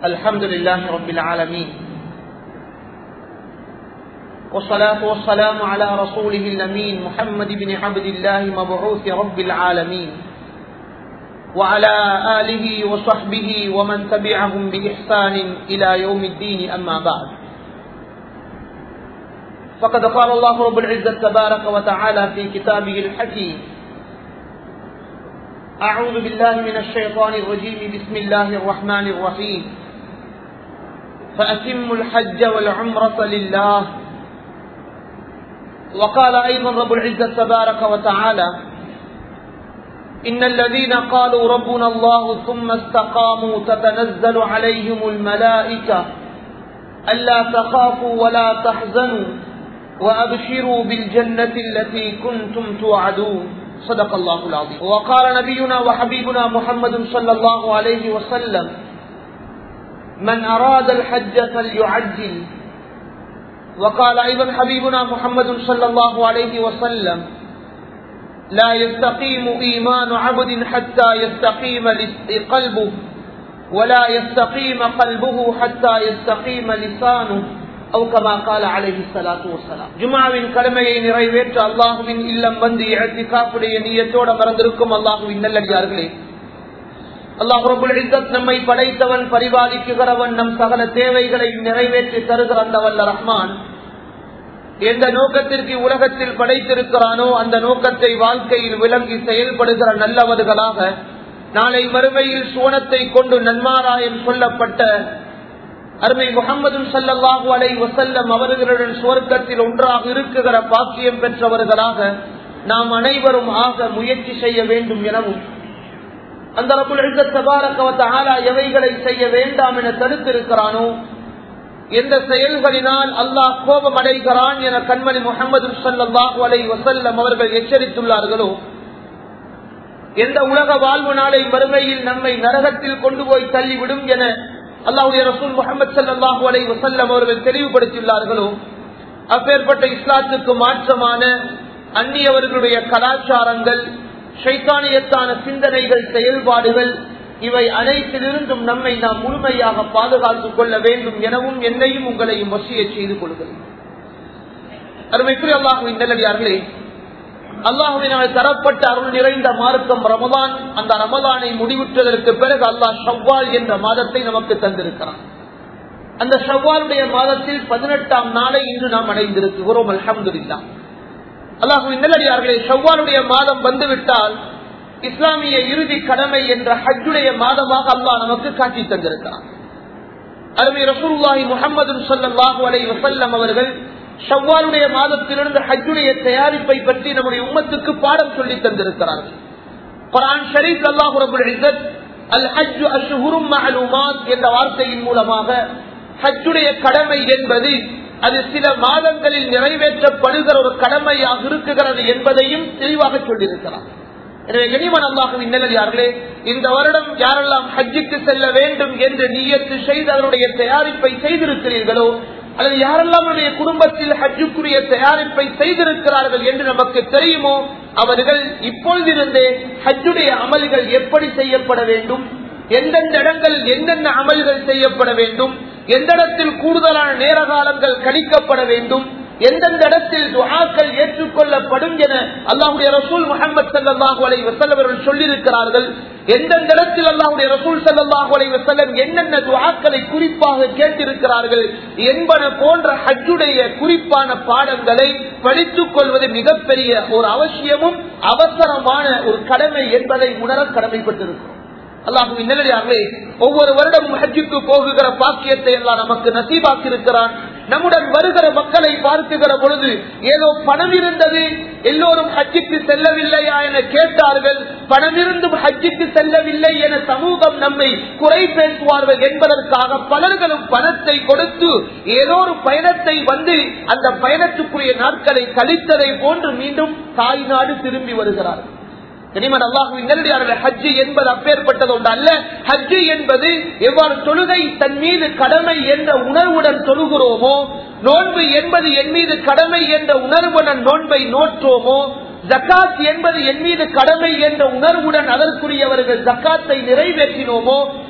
الحمد لله رب العالمين والصلاة والسلام على رسوله الأمين محمد بن عبد الله مبعوث رب العالمين وعلى آله وصحبه ومن تبعهم بإحسان إلى يوم الدين أما بعد فقد قال الله رب العزة تبارك وتعالى في كتابه الحكيم أعوذ بالله من الشيطان الرجيم بسم الله الرحمن الرحيم فأتموا الحج والعمرة لله وقال أيضا رب العزة تبارك وتعالى إن الذين قالوا ربنا الله ثم استقاموا تتنزل عليهم الملائكة ألا تخافوا ولا تحزنوا وأبشروا بالجنة التي كنتم توعدون صدق الله العظيم وقال نبينا وحبيبنا محمد صلى الله عليه وسلم من أراد الحج فليعجل وقال أيضا حبيبنا محمد صلى الله عليه وسلم لا يستقيم إيمان عبد حتى يستقيم قلبه ولا يستقيم قلبه حتى يستقيم لسانه أو كما قال عليه الصلاة والسلام ஜுமாவின் கடமையை நிறைவேற்ற அல்லாஹுவின் இல்லம் வந்து இழத்திக்காப்புடைய நீயத்தோட மறந்திருக்கும் அல்லாஹுவின் நல்லடியார்களே அல்லாஹ் ரபுல் இஸ்ஸத் நம்மை படைத்தவன் பரிபாலிக்குகிறவன் நம் சகல தேவைகளை நிறைவேற்றி தருகிற அந்த வல்ல ரஹ்மான் எந்த நோக்கத்திற்கு உலகத்தில் படைத்திருக்கிறானோ அந்த நோக்கத்தை வாழ்க்கையில் விளங்கி செயல்படுகிற நல்லவர்களாக நாளை மறுமையில் சோனத்தை கொண்டு நன்மாராயம் சொல்லப்பட்ட அருமை முகமது சல்லாஹூ அலை வசல்லம் அவர்களுடன் சுவர்க்கத்தில் ஒன்றாக இருக்குகிற பாக்கியம் பெற்றவர்களாக நாம் அனைவரும் ஆக முயற்சி செய்ய வேண்டும் எனவும் அந்த ஆலா எவைகளை செய்ய வேண்டாம் என தடுத்திருக்கிறானோ எந்த செயல்களினால் அல்லாஹ் கோபம் அடைகிறான் என கண்மணி முகமது சல்லாஹூ அலை வசல்லம் அவர்கள் எச்சரித்துள்ளார்களோ எந்த உலக வாழ்வு நாளை வறுமையில் நம்மை நரகத்தில் கொண்டு போய் தள்ளிவிடும் என அல்லாவுடைய ரசூல் முகமது சல்லாஹூ அலை வசல்லம் அவர்கள் தெளிவுபடுத்தியுள்ளார்களோ அப்பேற்பட்ட இஸ்லாத்துக்கு மாற்றமான அந்நியவர்களுடைய கலாச்சாரங்கள் சைத்தானியத்தான சிந்தனைகள் செயல்பாடுகள் இவை அனைத்திலிருந்தும் நம்மை நாம் முழுமையாக பாதுகாத்துக் கொள்ள வேண்டும் எனவும் என்னையும் உங்களையும் வசிய செய்து கொள்கிறேன் அருமைக்குரிய அல்லாஹுவின் நல்லடியார்களே அல்லாஹுவினால் தரப்பட்ட அருள் நிறைந்த மார்க்கம் ரமதான் அந்த ரமதானை முடிவுற்றதற்கு பிறகு அல்லாஹ் ஷவ்வால் என்ற மாதத்தை நமக்கு தந்திருக்கிறான் அந்த ஷவ்வாலுடைய மாதத்தில் பதினெட்டாம் நாளை இன்று நாம் அடைந்திருக்கிறோம் அலமதுல்லா அல்லாஹுவின் நல்லடியார்களே ஷவ்வாலுடைய மாதம் வந்துவிட்டால் இஸ்லாமிய இறுதி கடமை என்ற ஹஜ்ஜுடைய மாதமாக அல்லாஹ் நமக்கு காட்சி தந்திருக்கிறான் அருமை ரசூல்லாஹி முகமது சல்லாஹூ அலை வசல்லம் அவர்கள் ஷவ்வாலுடைய மாதத்திலிருந்து ஹஜ்ஜுடைய தயாரிப்பை பற்றி நம்முடைய உம்மத்துக்கு பாடம் சொல்லி தந்திருக்கிறார்கள் குரான் ஷரீப் அல்லாஹு ரபுல் இஸ்ஸத் அல் ஹஜ் அஷ்ஹுரும் மஅலூமாத் என்ற வார்த்தையின் மூலமாக ஹஜ்ஜுடைய கடமை என்பது அது சில மாதங்களில் நிறைவேற்றப்படுகிற ஒரு கடமையாக இருக்குகிறது என்பதையும் தெளிவாக சொல்லியிருக்கிறார் எனவே கனிமன் அல்லாஹுவின் நிலையார்களே இந்த வருடம் யாரெல்லாம் ஹஜ்ஜுக்கு செல்ல வேண்டும் என்று நீயத்து செய்து அதனுடைய தயாரிப்பை செய்திருக்கிறீர்களோ அல்லது யாரெல்லாம் குடும்பத்தில் ஹஜ்ஜுக்குரிய தயாரிப்பை செய்திருக்கிறார்கள் என்று நமக்கு தெரியுமோ அவர்கள் இப்பொழுதிருந்தே ஹஜ்ஜுடைய அமல்கள் எப்படி செய்யப்பட வேண்டும் எந்தெந்த இடங்களில் என்னென்ன அமல்கள் செய்யப்பட வேண்டும் எந்த இடத்தில் கூடுதலான நேர காலங்கள் கணிக்கப்பட வேண்டும் எந்தெந்த இடத்தில் துவாக்கள் ஏற்றுக்கொள்ளப்படும் என அல்லாஹுடைய ரசூல் முகமது சல்லாஹூ அலை வசல்லவர்கள் சொல்லியிருக்கிறார்கள் எந்தெந்த இடத்தில் அல்லாஹுடைய ரசூல் சல்லாஹூ அலை வசல்லம் என்னென்ன துவாக்களை குறிப்பாக கேட்டிருக்கிறார்கள் என்பன போன்ற ஹஜ்ஜுடைய குறிப்பான பாடங்களை படித்துக் கொள்வது மிகப்பெரிய ஒரு அவசியமும் அவசரமான ஒரு கடமை என்பதை உணர கடமைப்பட்டிருக்கிறோம் அல்லாஹுவின் நிலையாகவே ஒவ்வொரு வருடமும் ஹஜ்ஜுக்கு போகுகிற பாக்கியத்தை எல்லாம் நமக்கு நசீபாக்கி இருக்கிறான் நம்முடன் வருகிற மக்களை பார்க்குகிற பொழுது ஏதோ பணம் இருந்தது எல்லோரும் ஹஜ்ஜுக்கு செல்லவில்லையா என கேட்டார்கள் பணம் இருந்தும் ஹஜ்ஜுக்கு செல்லவில்லை என சமூகம் நம்மை குறை பேசுவார்கள் என்பதற்காக பலர்களும் பணத்தை கொடுத்து ஏதோ ஒரு பயணத்தை வந்து அந்த பயணத்துக்குரிய நாட்களை கழித்ததை போன்று மீண்டும் தாய் நாடு திரும்பி வருகிறார்கள் கனிமன் அல்லாஹுவின் நேரடியாளர்கள் ஹஜ்ஜி என்பது அப்பேற்பட்டது ஒன்று அல்ல ஹஜ்ஜி என்பது எவ்வாறு தொழுகை தன் மீது கடமை என்ற உணர்வுடன் தொழுகிறோமோ நோன்பு என்பது என் மீது கடமை என்ற உணர்வுடன் நோன்பை நோற்றோமோ ஜக்காத் என்பது என் மீது கடமை என்ற உணர்வுடன் அதற்குரியவர்கள் ஜக்காத்தை நிறைவேற்றினோமோ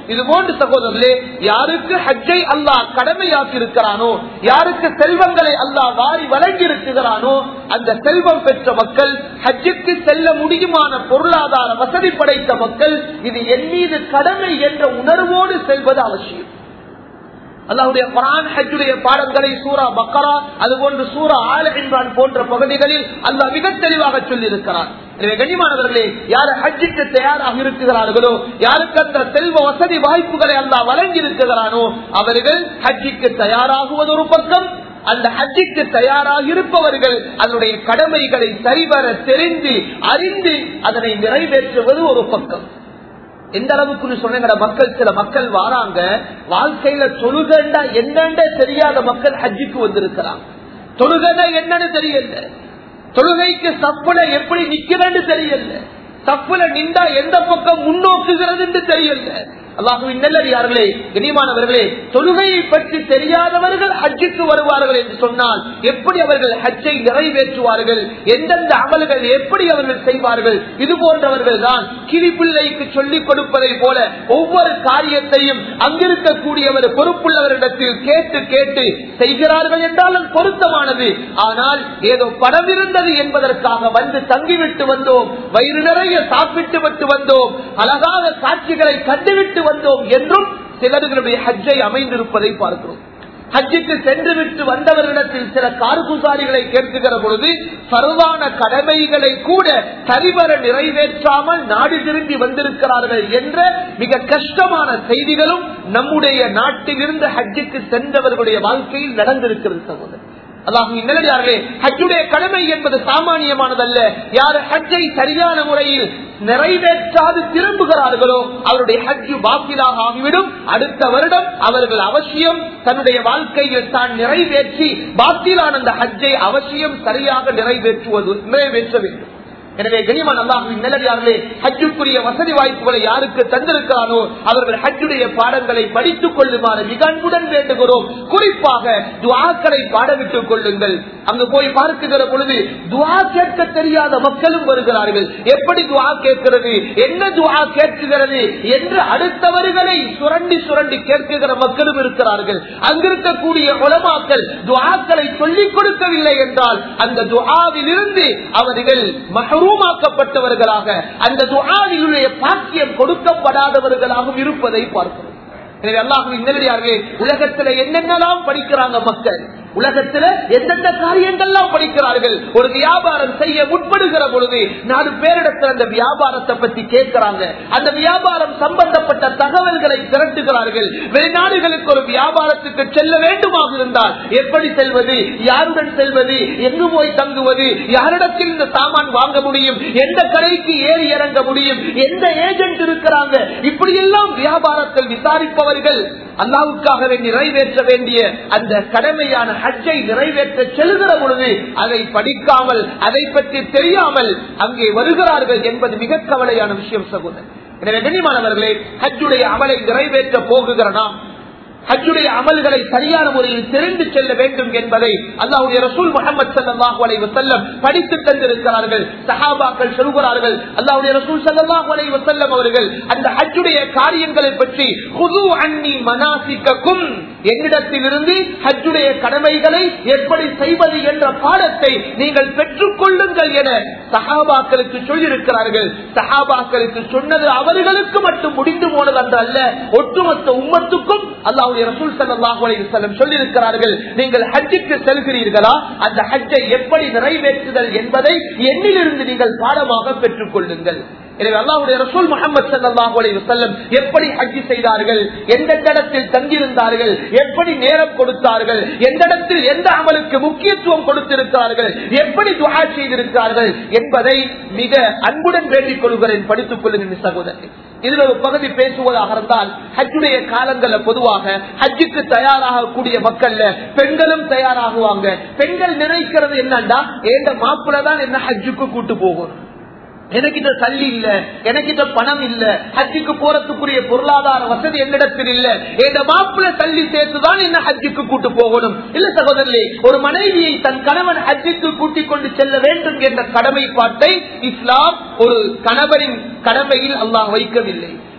இது போன்று சகோதரர்களே யாருக்கு ஹஜ்ஜை அல்லாஹ் கடமையாக்கி இருக்கிறானோ யாருக்கு செல்வங்களை அல்லாஹ் வாரி வழங்கி இருக்கிறானோ அந்த செல்வம் பெற்ற மக்கள் ஹஜ்ஜுக்கு செல்ல முடியுமான பொருளாதார வசதி படைத்த மக்கள் இது என் மீது கடமை என்ற உணர்வோடு செல்வது அவசியம் அல்லாவுடைய குரான் ஹஜ்ஜுடைய பாடங்களை சூரா பக்கரா அதுபோன்று சூரா ஆல இம்ரான் போன்ற பகுதிகளில் அல்லாஹ் மிக தெளிவாக சொல்லி இருக்கிறார் எனவே கண்ணியமானவர்களே யார் ஹஜ்ஜுக்கு தயாராக இருக்கிறார்களோ யாருக்கு அந்த செல்வ வசதி வாய்ப்புகளை அல்லாஹ் வழங்கி இருக்கிறானோ அவர்கள் ஹஜ்ஜுக்கு தயாராகுவது ஒரு பக்கம் அந்த ஹஜ்ஜுக்கு தயாராக இருப்பவர்கள் அதனுடைய கடமைகளை சரிவர தெரிந்து அறிந்து அதனை நிறைவேற்றுவது ஒரு பக்கம் எந்த அளவுக்கு சொன்ன மக்கள் சில மக்கள் வாராங்க வாழ்க்கையில தொழுகண்டா என்னண்டே தெரியாத மக்கள் ஹஜ்ஜுக்கு வந்திருக்கிறாங்க தொழுகண்டா என்னன்னு தெரியல தொழுகைக்கு சப்புல எப்படி நிக்கிறேன்னு தெரியல சப்புல நின்றா எந்த பக்கம் முன்னோக்குகிறது தெரியல அல்லாஹுவின் நல்லடியார்களே கனிமானவர்களே தொழுகையை பற்றி தெரியாதவர்கள் ஹஜ்ஜுக்கு வருவார்கள் என்று சொன்னால் எப்படி அவர்கள் ஹஜ்ஜை நிறைவேற்றுவார்கள் எந்தெந்த அமல்கள் எப்படி அவர்கள் செய்வார்கள் இது போன்றவர்கள் தான் கிளிப்பிள்ளைக்கு சொல்லிக் கொடுப்பதை போல ஒவ்வொரு காரியத்தையும் அங்கிருக்கக்கூடியவர் பொறுப்புள்ளவரிடத்தில் கேட்டு கேட்டு செய்கிறார்கள் என்றாலும் பொருத்தமானது ஆனால் ஏதோ படம் இருந்தது என்பதற்காக வந்து தங்கிவிட்டு வந்தோம் வயிறு நிறைய சாப்பிட்டு விட்டு வந்தோம் அழகாக காட்சிகளை கண்டுவிட்டு வந்தோம் என்றும் சிலர்களுடைய ஹஜ்ஜை அமைந்திருப்பதை பார்க்கிறோம் ஹஜ்ஜுக்கு சென்று விட்டு வந்தவர்களிடத்தில் சில கார்குசாரிகளை கேட்குகிற பொழுது பருவான கடமைகளை கூட சரிவர நிறைவேற்றாமல் நாடு திரும்பி வந்திருக்கிறார்கள் என்ற மிக கஷ்டமான செய்திகளும் நம்முடைய நாட்டிலிருந்து ஹஜ்ஜுக்கு சென்றவர்களுடைய வாழ்க்கையில் நடந்திருக்கிறது சகோதரர் அல்லாஹுவின் நல்லடியார்களே ஹஜ்ஜுடைய கடமை என்பது சாமானியமானதல்ல யார் ஹஜ்ஜை சரியான முறையில் நிறைவேற்றாது திரும்புகிறார்களோ அவருடைய ஹஜ்ஜு பாக்கிலாக ஆகிவிடும் அடுத்த வருடம் அவர்கள் அவசியம் தன்னுடைய வாழ்க்கையில் தான் நிறைவேற்றி பாக்கிலான அந்த ஹஜ்ஜை அவசியம் சரியாக நிறைவேற்றுவது நிறைவேற்ற வேண்டும் எனவே கனிமன் அல்லாஹுவின் நிலவியார்களே ஹஜ்ஜுக்குரிய வசதி வாய்ப்புகளை யாருக்கு தந்திருக்கிறானோ அவர்கள் ஹஜ்ஜுடைய பாடங்களை படித்துக் கொள்ளுமாறு மிக அன்புடன் வேண்டுகிறோம் குறிப்பாக துவாக்களை பாடவிட்டுக் கொள்ளுங்கள் அங்கு போய் பார்க்குகிற பொழுது துவா கேட்க தெரியாத மக்களும் வருகிறார்கள் எப்படி துவா கேட்கிறது என்ன துவா கேட்குகிறது என்று அடுத்தவர்களை சுரண்டி சுரண்டி கேட்குகிற மக்களும் இருக்கிறார்கள் அங்கிருக்கக்கூடிய உலமாக்கள் துவாக்களை சொல்லிக் கொடுக்கவில்லை என்றால் அந்த துவாவில் இருந்து அவர்கள் மகரூமாக்கப்பட்டவர்களாக அந்த துவாவிலுடைய பாக்கியம் கொடுக்கப்படாதவர்களாகவும் இருப்பதை பார்க்கிறோம் எனவே அல்லாஹுவின் நல்லடியார்களே உலகத்துல என்னென்னலாம் படிக்கிறாங்க மக்கள் உலகத்துல எந்தெந்த காரியங்கள்லாம் படிக்கிறார்கள் ஒரு வியாபாரம் செய்ய முற்படுகிற பொழுது நாலு பேரிடத்தில் அந்த வியாபாரத்தை பத்தி கேட்கிறாங்க அந்த வியாபாரம் சம்பந்தப்பட்ட தகவல்களை திரட்டுகிறார்கள் வெளிநாடுகளுக்கு ஒரு வியாபாரத்துக்கு செல்ல வேண்டுமாக இருந்தால் எப்படி செல்வது யாருடன் செல்வது எங்கு போய் தங்குவது யாரிடத்தில் இந்த சாமான் வாங்க முடியும் எந்த கடைக்கு ஏறி இறங்க முடியும் எந்த ஏஜென்ட் இருக்கிறாங்க இப்படி எல்லாம் வியாபாரத்தில் விசாரிப்பவர்கள் அல்லாவுக்காகவே நிறைவேற்ற வேண்டிய அந்த கடமையான ஹஜ்ஜை நிறைவேற்ற செல்கிற பொழுது அதை படிக்காமல் அதை பற்றி தெரியாமல் அங்கே வருகிறார்கள் என்பது மிக கவலையான விஷயம் சகோதரர் எனவே கண்ணியமானவர்களே ஹஜ்ஜுடைய அமலை நிறைவேற்ற போகுகிற நாம் ஹஜ்ஜுடைய அமல்களை சரியான முறையில் தெரிந்து செல்ல வேண்டும் என்பதை அல்லாவுடைய ரசூல் முகமது சல்லாஹூ அலை வசல்லம் படித்து தந்திருக்கிறார்கள் சஹாபாக்கள் சொல்கிறார்கள் அல்லாவுடைய ரசூல் சல்லாஹூ அலை வசல்லம் அவர்கள் அந்த ஹஜ்ஜுடைய காரியங்களை பற்றி புது அன்னி மனாசிக்கும் என்னிடத்திலிருந்து ஹஜ்ஜுடைய கடமைகளை எப்படி செய்வது என்ற பாடத்தை நீங்கள் பெற்றுக் கொள்ளுங்கள் என சஹாபாக்களுக்கு சொல்லியிருக்கிறார்கள் சஹாபாக்களுக்கு சொன்னது அவர்களுக்கு மட்டும் முடிந்து போனது அன்று அல்ல ஒட்டுமொத்த உம்மத்துக்கும் அல்லாவுடைய ரசூல் சல்லாஹூ அலைவசல்லம் சொல்லியிருக்கிறார்கள் நீங்கள் ஹஜ்ஜுக்கு செல்கிறீர்களா அந்த ஹஜ்ஜை எப்படி நிறைவேற்றுதல் என்பதை என்னிலிருந்து நீங்கள் பாடமாக பெற்றுக் கொள்ளுங்கள் எனவே அல்லாவுடைய ரசூல் முகமது சல்லாஹூ அலைஹி வஸல்லம் எப்படி ஹஜ்ஜி செய்தார்கள் எந்தெந்த இடத்தில் தங்கியிருந்தார்கள் எப்படி நேரம் கொடுத்தார்கள் எந்த இடத்தில் எந்த அமலுக்கு முக்கியத்துவம் கொடுத்திருக்கிறார்கள் எப்படி துவா செய்திருக்கிறார்கள் என்பதை மிக அன்புடன் வேண்டிக் கொள்கிறேன் படித்துக் கொள்ளுங்கள் சகோதரர் இதுல ஒரு பகுதி பேசுவதாக இருந்தால் ஹஜ்ஜுடைய காலங்கள்ல பொதுவாக ஹஜ்ஜுக்கு தயாராக கூடிய மக்கள்ல பெண்களும் தயாராகுவாங்க பெண்கள் நினைக்கிறது என்னண்டா ஏண்ட மாப்பிள்ள தான் என்ன ஹஜ்ஜுக்கு கூட்டு போகணும் எனக்கிட்ட தள்ளி இல்ல எனக்கிட்ட பணம் இல்ல ஹஜ்ஜுக்கு போறதுக்குரிய பொருளாதார வசதி என்னிடத்தில் இல்ல என் மாப்பிள்ள தள்ளி சேர்த்துதான் என்ன ஹஜ்ஜுக்கு கூட்டு போகணும் இல்ல சகோதரே ஒரு மனைவியை தன் கணவன் ஹஜ்ஜுக்கு கூட்டிக் கொண்டு செல்ல வேண்டும் என்ற கடமைப்பாட்டை இஸ்லாம் ஒரு கணவரின் கடமையில் அல்லாஹ் வைக்கவில்லை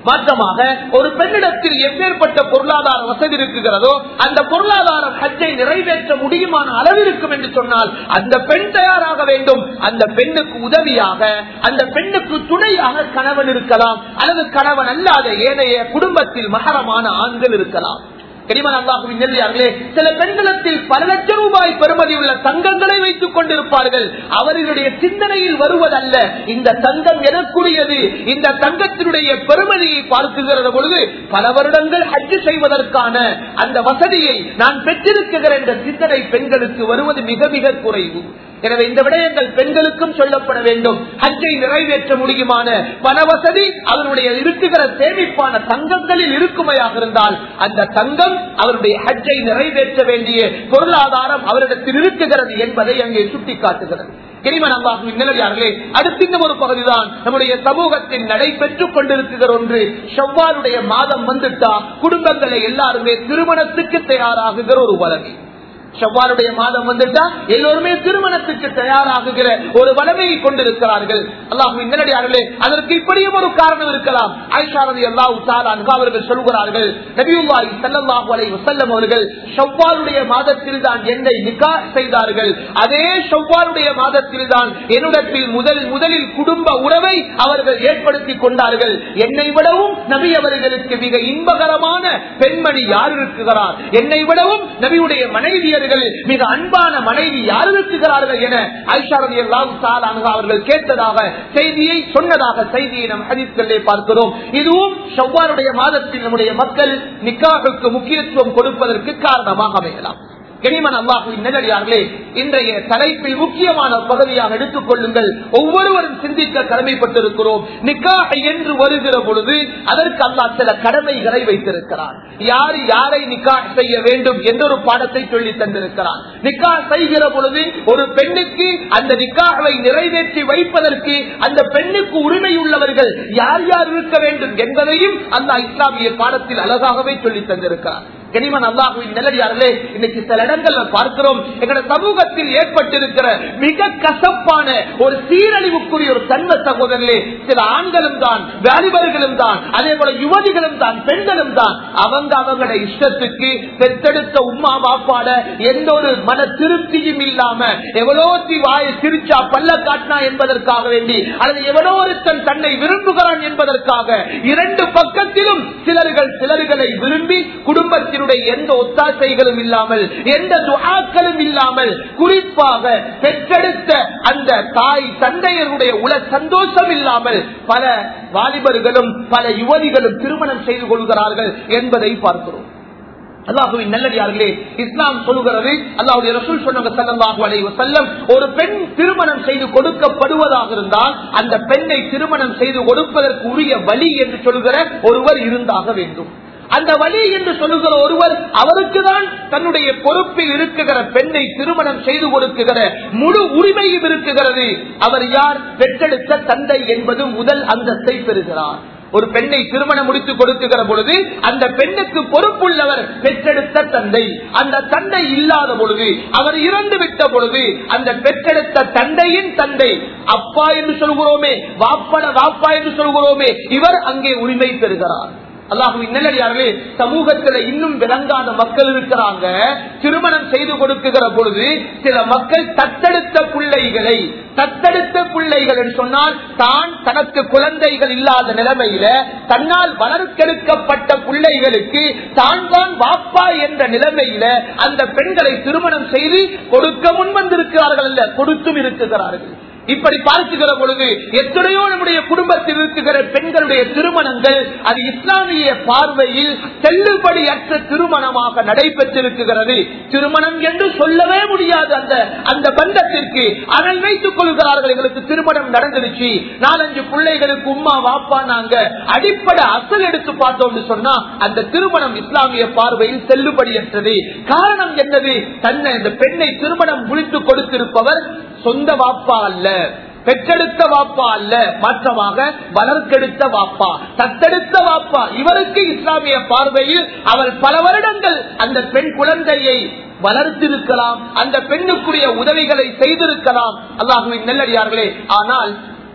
மாற்றமாக ஒரு பெண்ணிடத்தில் எப்பேற்பட்ட பொருளாதார வசதி இருக்குகிறதோ அந்த பொருளாதாரம் ஹஜ்ஜை நிறைவேற்ற முடியுமான அளவு இருக்கும் என்று சொன்னால் அந்த பெண் தயாராக வேண்டும் அந்த பெண்ணுக்கு உதவியாக அந்த பெண்ணுக்கு துணையாக கணவன் இருக்கலாம் அல்லது கணவன் அல்லாத ஏனைய குடும்பத்தில் மகரமான ஆண்கள் இருக்கலாம் கனிமன் அல்லாஹுவின் நெல்லியார்களே சில பெண்களத்தில் பல லட்சம் ரூபாய் பெறுமதி உள்ள தங்கங்களை வைத்துக் கொண்டிருப்பார்கள் அவர்களுடைய சிந்தனையில் வருவதல்ல இந்த தங்கம் எதற்குரியது இந்த தங்கத்தினுடைய பெருமதியை பார்க்குகிற பொழுது பல வருடங்கள் ஹஜ்ஜு செய்வதற்கான அந்த வசதியை நான் பெற்றிருக்குகிற இந்த சிந்தனை பெண்களுக்கு வருவது மிக மிக குறைவு எனவே இந்த விடயங்கள் பெண்களுக்கும் சொல்லப்பட வேண்டும் ஹஜ்ஜை நிறைவேற்ற முடியுமான பண வசதி அவருடைய இருக்குகிற சேமிப்பான தங்கங்களில் இருக்குமையாக இருந்தால் அந்த தங்கம் அவருடைய ஹஜ்ஜை நிறைவேற்ற வேண்டிய பொருளாதாரம் அவரிடத்தில் இருக்குகிறது என்பதை அங்கே சுட்டிக்காட்டுகிறது கிரிமன் அல்லாஹுவின் நிலையார்களே அடுத்த இந்த ஒரு பகுதிதான் நம்முடைய சமூகத்தில் நடைபெற்றுக் கொண்டிருக்கிற ஒன்று செவ்வாருடைய மாதம் வந்துட்டா குடும்பங்களை எல்லாருமே திருமணத்துக்கு தயாராகுகிற ஒரு வளமை செவ்வாருடைய மாதம் வந்துட்டா எல்லோருமே திருமணத்துக்கு தயாராகுகிற ஒரு வளமையை கொண்டிருக்கிறார்கள் அல்லாஹுவின் நேரடியார்களே அதற்கு இப்படியும் ஒரு காரணம் இருக்கலாம் ஆயிஷாரதி அல்லாஹு தாலான்கு அவர்கள் சொல்கிறார்கள் நபியுல்லாஹி ஸல்லல்லாஹு அலைஹி வஸல்லம் அவர்கள் ஷவ்வாலுடைய மாதத்தில் தான் என்னை நிக்கா செய்தார்கள் அதே ஷவ்வாலுடைய மாதத்தில் தான் என்னிடத்தில் முதல் முதலில் குடும்ப உறவை அவர்கள் ஏற்படுத்தி கொண்டார்கள் என்னை விடவும் நபி அவர்களுக்கு மிக இன்பகரமான பெண்மணி யார் இருக்கிறார் என்னை விடவும் நபியுடைய மனைவியர்கள் மிக அன்பான மனைவி யார் இருக்கிறார்கள் என ஐஷாரதி அவர்கள் கேட்டதாக செய்தியை சொன்னதாக செய்தியை நம் ஹதீஸ்களிலே பார்க்கிறோம் இதுவும் செவ்வாருடைய மாதத்தில் நம்முடைய மக்கள் நிக்காவுக்கு முக்கியத்துவம் கொடுப்பதற்கு காரணமாக அமையலாம் கனிமன் அல்லாஹுவின் நெல்லடியார்களே இன்றைய தலைப்பில் முக்கியமான பகுதியாக எடுத்துக் கொள்ளுங்கள் ஒவ்வொருவரும் சிந்திக்க கடமைப்பட்டிருக்கிறோம் நிக்காக என்று வருகிற பொழுது அதற்கு அல்லாஹ் சில கடமைகளை வைத்திருக்கிறார் யார் யாரை நிக்கா செய்ய வேண்டும் என்ற ஒரு பாடத்தை சொல்லி தந்திருக்கிறார் நிக்கா செய்கிற பொழுது ஒரு பெண்ணுக்கு அந்த நிக்காவை நிறைவேற்றி வைப்பதற்கு அந்த பெண்ணுக்கு உரிமை உள்ளவர்கள் யார் யார் இருக்க வேண்டும் என்பதையும் அல்லாஹ் இஸ்லாமிய பாடத்தில் அழகாகவே சொல்லி தந்திருக்கிறார் கனிமன் அல்லாஹுவின் நிலடியார்களே இன்னைக்கு சில இடங்கள்ல பார்க்கிறோம் எங்களோட சமூகத்தில் ஏற்பட்டிருக்கிற மிக கசப்பான ஒரு சீரழிவுக்குரிய ஒரு தன்ம சகோதரர்களே சில ஆண்களும் தான் வாலிபர்களும் தான் அதே போல யுவதிகளும் தான் பெண்களும் தான் அவங்க அவங்களோட இஷ்டத்துக்கு பெத்தெடுத்த உமா பாப்பாட எந்த ஒரு மன திருப்தியும் இல்லாம எவ்வளோ வாயை சிரிச்சா பல்ல காட்டினா என்பதற்காக வேண்டி அல்லது எவ்வளோ ஒருத்தன் தன்னை விரும்புகிறான் என்பதற்காக இரண்டு பக்கத்திலும் சிலர்கள் சிலர்களை விரும்பி குடும்பத்தினுடைய எந்த ஒத்தாசைகளும் இல்லாமல் எந்த துகாக்களும் இல்லாமல் குறிப்பாக பெற்றெடுத்த அந்த தாய் தந்தையருடைய உல சந்தோஷம் இல்லாமல் பல வாலிபர்களும் பல யுவதிகளும் திருமணம் செய்து கொள்கிறார்கள் என்பதை பார்க்கிறோம் அல்லாஹுவின் நல்லடியார்களே இஸ்லாம் சொல்லுகிறது அல்லாஹுடைய ரசூல் சொன்னவங்க சல்லல்லாஹு அலைஹி வஸல்லம் ஒரு பெண் திருமணம் செய்து கொடுக்கப்படுவதாக இருந்தால் அந்த பெண்ணை திருமணம் செய்து கொடுப்பதற்கு உரிய வழி என்று சொல்லுகிற ஒருவர் இருந்தாக வேண்டும் அந்த வழி என்று சொல்லுகிற ஒருவர் அவருக்கு தான் தன்னுடைய பொறுப்பில் இருக்குகிற பெண்ணை திருமணம் செய்து கொடுக்குகிற முழு உரிமையும் இருக்குகிறது அவர் யார் பெற்றெடுத்த தந்தை என்பது முதல் அந்தஸ்தை பெறுகிறார் ஒரு பெண்ணை திருமணம் முடித்து கொடுக்குகிற பொழுது அந்த பெண்ணுக்கு பொறுப்புள்ளவர் பெற்றெடுத்த தந்தை அந்த தந்தை இல்லாத பொழுது அவர் இறந்து விட்ட பொழுது அந்த பெற்றெடுத்த தந்தையின் தந்தை அப்பா என்று சொல்கிறோமே வாப்பட வாப்பா என்று சொல்கிறோமே இவர் அங்கே உரிமை பெறுகிறார் அல்லாஹுவின் நல்லடியார்களே சமூகத்தில் இன்னும் விளங்காத மக்கள் இருக்கிறாங்க திருமணம் செய்து கொடுக்குகிற பொழுது சில மக்கள் தத்தெடுத்த பிள்ளைகளை தத்தெடுத்த பிள்ளைகள் என்று சொன்னால் தான் தனக்கு குழந்தைகள் இல்லாத நிலைமையில தன்னால் வளர்க்கெடுக்கப்பட்ட பிள்ளைகளுக்கு தான் தான் வாப்பா என்ற நிலைமையில அந்த பெண்களை திருமணம் செய்து கொடுக்க முன் வந்திருக்கிறார்கள் அல்ல கொடுத்தும் இருக்குகிறார்கள் இப்படி பார்க்குகிற பொழுது எத்தனையோ நம்முடைய குடும்பத்தில் இருக்குகிற பெண்களுடைய திருமணங்கள் அது இஸ்லாமிய பார்வையில் செல்லுபடியற்ற திருமணமாக நடைபெற்றிருக்கிறது திருமணம் என்று சொல்லவே முடியாது அந்த அந்த பந்தத்திற்கு அதனை வைத்துக் கொள்கிறார்கள் எங்களுக்கு திருமணம் நடந்துருச்சு நாலஞ்சு பிள்ளைகளுக்கு உமா வாப்பா நாங்க அடிப்படை அசல் எடுத்து பார்த்தோம்னு சொன்னா அந்த திருமணம் இஸ்லாமிய பார்வையில் செல்லுபடியற்றது காரணம் என்னது தன்னை இந்த பெண்ணை திருமணம் முடித்து கொடுத்திருப்பவர் சொந்த வாப்பா அல்ல பெற்றெடுத்த வாப்பா அல்ல மாற்றமாக வளர்க்கெடுத்த வாப்பா தத்தெடுத்த வாப்பா இவருக்கு இஸ்லாமிய பார்வையில் அவர் பல வருடங்கள் அந்த பெண் குழந்தையை வளர்த்திருக்கலாம் அந்த பெண்ணுக்குரிய உதவிகளை செய்திருக்கலாம் அல்லாஹுவின் நெல்லடியார்களே ஆனால்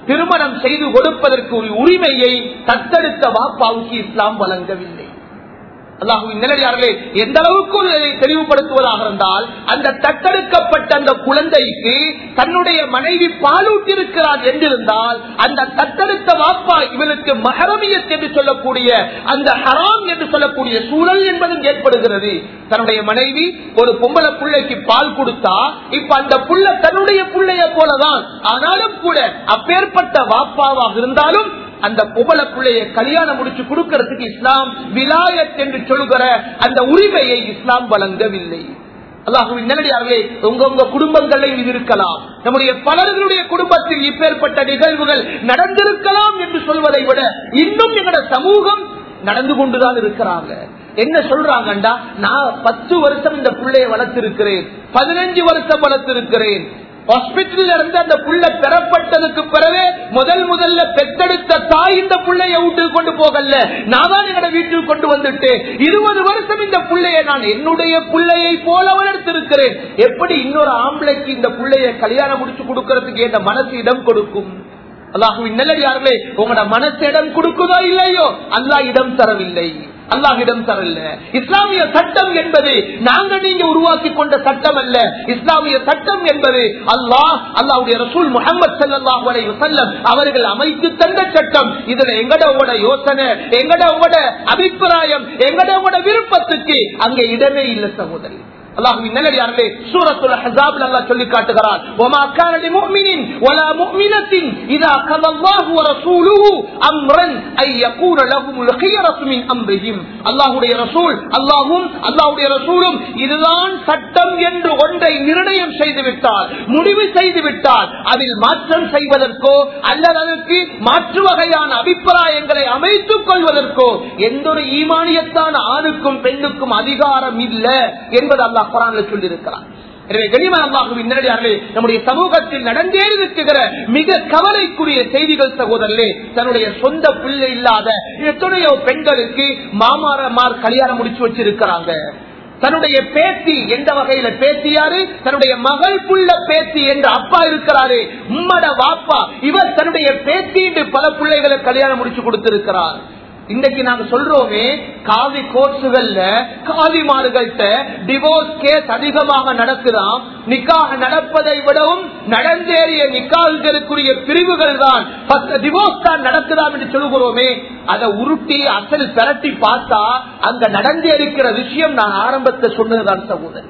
திருமணம் செய்து கொடுப்பதற்கு ஒரு உரிமையை தத்தெடுத்த வாப்பாவுக்கு இஸ்லாம் வழங்கவில்லை அல்லாஹுவின் நிலையார்களே எந்த அளவுக்கு இதை தெளிவுபடுத்துவதாக இருந்தால் அந்த தத்தெடுக்கப்பட்ட அந்த குழந்தைக்கு தன்னுடைய மனைவி பாலூட்டிருக்கிறார் என்றிருந்தால் அந்த தத்தெடுத்த வாப்பா இவனுக்கு மகரமியத் என்று சொல்லக்கூடிய அந்த ஹராம் என்று சொல்லக்கூடிய சூழல் என்பதும் ஏற்படுகிறது தன்னுடைய மனைவி ஒரு பொம்பளை பிள்ளைக்கு பால் கொடுத்தா இப்ப அந்த புள்ள தன்னுடைய பிள்ளைய போலதான் ஆனாலும் கூட அப்பேற்பட்ட வாப்பாவாக இருந்தாலும் அந்த புகழ பிள்ளைய கல்யாணம் முடிச்சு கொடுக்கறதுக்கு இஸ்லாம் விலாயத் என்று சொல்லுகிற அந்த உரிமையை இஸ்லாம் வழங்கவில்லை அல்லாஹுவின் நேரடியாகவே உங்க உங்க குடும்பங்களையும் இது இருக்கலாம் நம்முடைய பலர்களுடைய குடும்பத்தில் இப்பேற்பட்ட நிகழ்வுகள் நடந்திருக்கலாம் என்று சொல்வதை விட இன்னும் எங்களோட சமூகம் நடந்து கொண்டுதான் இருக்கிறாங்க என்ன சொல்றாங்கண்டா நான் பத்து வருஷம் இந்த பிள்ளையை வளர்த்திருக்கிறேன் பதினஞ்சு வருஷம் வளர்த்திருக்கிறேன் ஹாஸ்பிட்டல் இருந்து அந்த புள்ள பெறப்பட்டதுக்கு பிறகு முதல் முதல்ல பெத்தெடுத்த தாய் இந்த புள்ளைய வீட்டுக்கு கொண்டு போகல நான் தான் எங்க வீட்டுக்கு கொண்டு வந்துட்டு இருபது வருஷம் இந்த புள்ளைய நான் என்னுடைய புள்ளையை போல வளர்த்திருக்கிறேன் எப்படி இன்னொரு ஆம்பளைக்கு இந்த புள்ளைய கல்யாணம் முடிச்சு கொடுக்கறதுக்கு என் மனசு இடம் கொடுக்கும் அல்லாஹுவின் நல்லடியார்களே உங்களோட மனசு இடம் கொடுக்குதோ இல்லையோ அல்லாஹ் இடம் தரவில்லை அல்லாஹிடம் தரல இஸ்லாமிய சட்டம் என்பது நாங்க நீங்க உருவாக்கி கொண்ட சட்டம் அல்ல இஸ்லாமிய சட்டம் என்பது அல்லாஹ் அல்லாவுடைய ரசூல் முகமது சல்லாஹ் வசல்லம் அவர்கள் அமைத்து தந்த சட்டம் இதுல எங்கட யோசனை எங்கட அபிப்பிராயம் எங்கட விருப்பத்துக்கு அங்க இடமே இல்லை சகோதரி அல்லாஹுவின் நல்லடியார்களே சூரத்துல் ஹஸாப்ல அல்லாஹ் சொல்லி காட்டுகிறார் வமா கான லிமுஃமினின் வலா முஃமினத்தின் இதா கல்லல்லாஹு வ ரசூலுஹு அம்ரன் ஐ யகூன லஹுமுல் ഖിയറத்து மின் அம்ரிஹிம் அல்லாஹ்வுடைய ரசூல் அல்லாஹ்வும் அல்லாஹ்வுடைய ரசூலும் இதுதான் சட்டம் என்று ஒன்றை நிர்ணயம் செய்து விட்டால் முடிவு செய்து விட்டால் அதில் மாற்றம் செய்வதற்கோ அல்லது அதற்கு மாற்று வகையான அபிப்பிராயங்களை அமைத்துக் கொள்வதற்கோ எந்த ஒரு ஈமானியத்தான ஆணுக்கும் பெண்ணுக்கும் அதிகாரம் இல்லை என்பது அல்லாஹ் குரான்ல சொல்லி இருக்கிறார் எனவே கனிமன் அல்லாஹுவின் நேரடியார்களே நம்முடைய சமூகத்தில் நடந்தே இருக்கிற மிக கவலைக்குரிய செய்திகள் சகோதரர்களே தன்னுடைய சொந்த பிள்ளை இல்லாத எத்தனையோ பெண்களுக்கு மாமாரமார் கல்யாணம் முடிச்சு வச்சிருக்கிறாங்க தன்னுடைய பேத்தி எந்த வகையில பேத்தியாரு தன்னுடைய மகள் புள்ள பேத்தி என்ற அப்பா இருக்கிறாரு உம்மட வாப்பா இவர் தன்னுடைய பேத்தி என்று பல பிள்ளைகளை கல்யாணம் முடிச்சு கொடுத்திருக்கிறார் இன்னைக்கு நாங்க சொல்றோமே காவி கோர்ஸுகள்ல காவிமார்கள்ட்ட டிவோர்ஸ் கேஸ் அதிகமாக நடக்குதாம் நிக்காக நடப்பதை விடவும் நடந்தேறிய நிக்கால்களுக்குரிய பிரிவுகள் தான் டிவோர்ஸ் தான் நடக்குதாம் என்று சொல்லுகிறோமே அதை உருட்டி அசல் பெரட்டி பார்த்தா அங்க நடந்தேறிக்கிற விஷயம் நான் ஆரம்பத்தை சொன்னதுதான் சகோதரி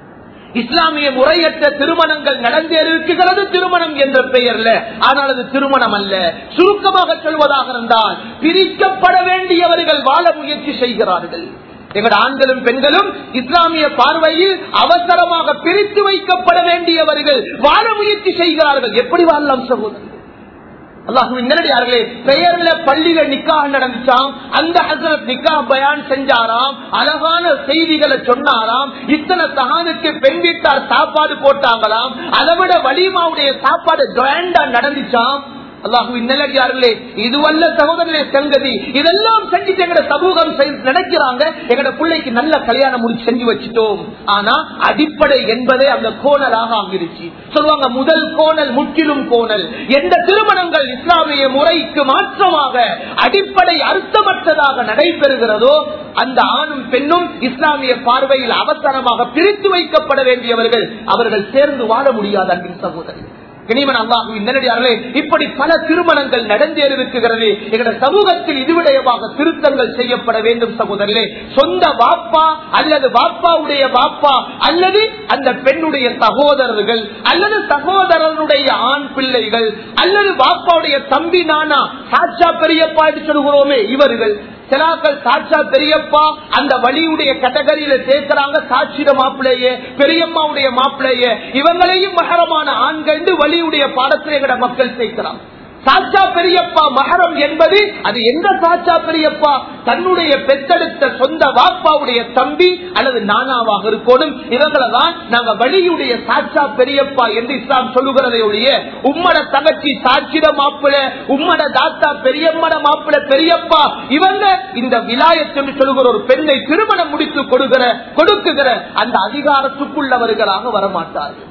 இஸ்லாமிய முறையற்ற திருமணங்கள் நடந்தேறிருக்கிறது திருமணம் என்ற பெயர்ல ஆனால் அது திருமணம் அல்ல சுருக்கமாக சொல்வதாக இருந்தால் பிரிக்கப்பட வேண்டியவர்கள் வாழ முயற்சி செய்கிறார்கள் எங்கள் ஆண்களும் பெண்களும் இஸ்லாமிய பார்வையில் அவசரமாக பிரித்து வைக்கப்பட வேண்டியவர்கள் வாழ முயற்சி செய்கிறார்கள் எப்படி வாழலாம் சகோதரர் அல்லாஹுவின் நேரடியார்களே பெயர்ல பள்ளியில நிக்காக நடந்துச்சாம் அந்த ஹசரத் நிக்கா பயான் செஞ்சாராம் அழகான செய்திகளை சொன்னாராம் இத்தனை தகானுக்கு பெண் வீட்டார் சாப்பாடு போட்டாங்களாம் அதை விட வலிமாவுடைய சாப்பாடு கிராண்டா நடந்துச்சாம் அல்லாஹுவின் நல்லடியார்களே இதுவல்ல சகோதரர்களே சங்கதி இதெல்லாம் செஞ்சுட்டு எங்கட சமூகம் நினைக்கிறாங்க எங்கட பிள்ளைக்கு நல்ல கல்யாணம் முடிச்சு செஞ்சு வச்சுட்டோம் ஆனா அடிப்படை என்பதே அந்த கோணலாக ஆகிருச்சு சொல்லுவாங்க முதல் கோணல் முற்றிலும் கோணல் எந்த திருமணங்கள் இஸ்லாமிய முறைக்கு மாற்றமாக அடிப்படை அர்த்தமற்றதாக நடைபெறுகிறதோ அந்த ஆணும் பெண்ணும் இஸ்லாமிய பார்வையில் அவசரமாக பிரித்து வைக்கப்பட வேண்டியவர்கள் அவர்கள் சேர்ந்து வாழ முடியாது அன்பின் சகோதரி கனிமன் அல்லாஹுவின் நேரடியார்களே இப்படி பல திருமணங்கள் நடந்தேறிருக்கிறது எங்களுடைய சமூகத்தில் இதுவிடயமாக திருத்தங்கள் செய்யப்பட வேண்டும் சகோதரர்களே சொந்த வாப்பா அல்லது வாப்பாவுடைய வாப்பா அல்லது அந்த பெண்ணுடைய சகோதரர்கள் அல்லது சகோதரனுடைய ஆண் பிள்ளைகள் அல்லது வாப்பாவுடைய தம்பி நானா சாட்சா பெரியப்பா என்று சொல்கிறோமே இவர்கள் சிலாக்கள் சாட்சா பெரியப்பா அந்த வழியுடைய கேட்டகரியில சேர்க்கிறாங்க சாட்சிட மாப்பிள்ளையே பெரியம்மாவுடைய மாப்பிள்ளையே இவங்களையும் மகரமான ஆண்கள் வழியுடைய பாடத்தில் எங்கட மக்கள் சேர்க்கிறாங்க சாச்சா பெரியப்பா மகரம் என்பது அது எந்த சாச்சா பெரியப்பா தன்னுடைய பெத்தெடுத்த சொந்த வாப்பாவுடைய தம்பி அல்லது நானாவாக இருக்கணும் இவங்களை தான் நாங்க வழியுடைய சாச்சா பெரியப்பா என்று இஸ்லாம் சொல்லுகிறதை ஒழிய உம்மட தகச்சி சாட்சிட மாப்பிள உம்மட தாத்தா பெரியம்மட மாப்பிள பெரியப்பா இவங்க இந்த விலாயத்தை சொல்லுகிற ஒரு பெண்ணை திருமணம் முடித்து கொடுக்கிற கொடுக்குகிற அந்த அதிகாரத்துக்குள்ளவர்களாக வரமாட்டார்கள்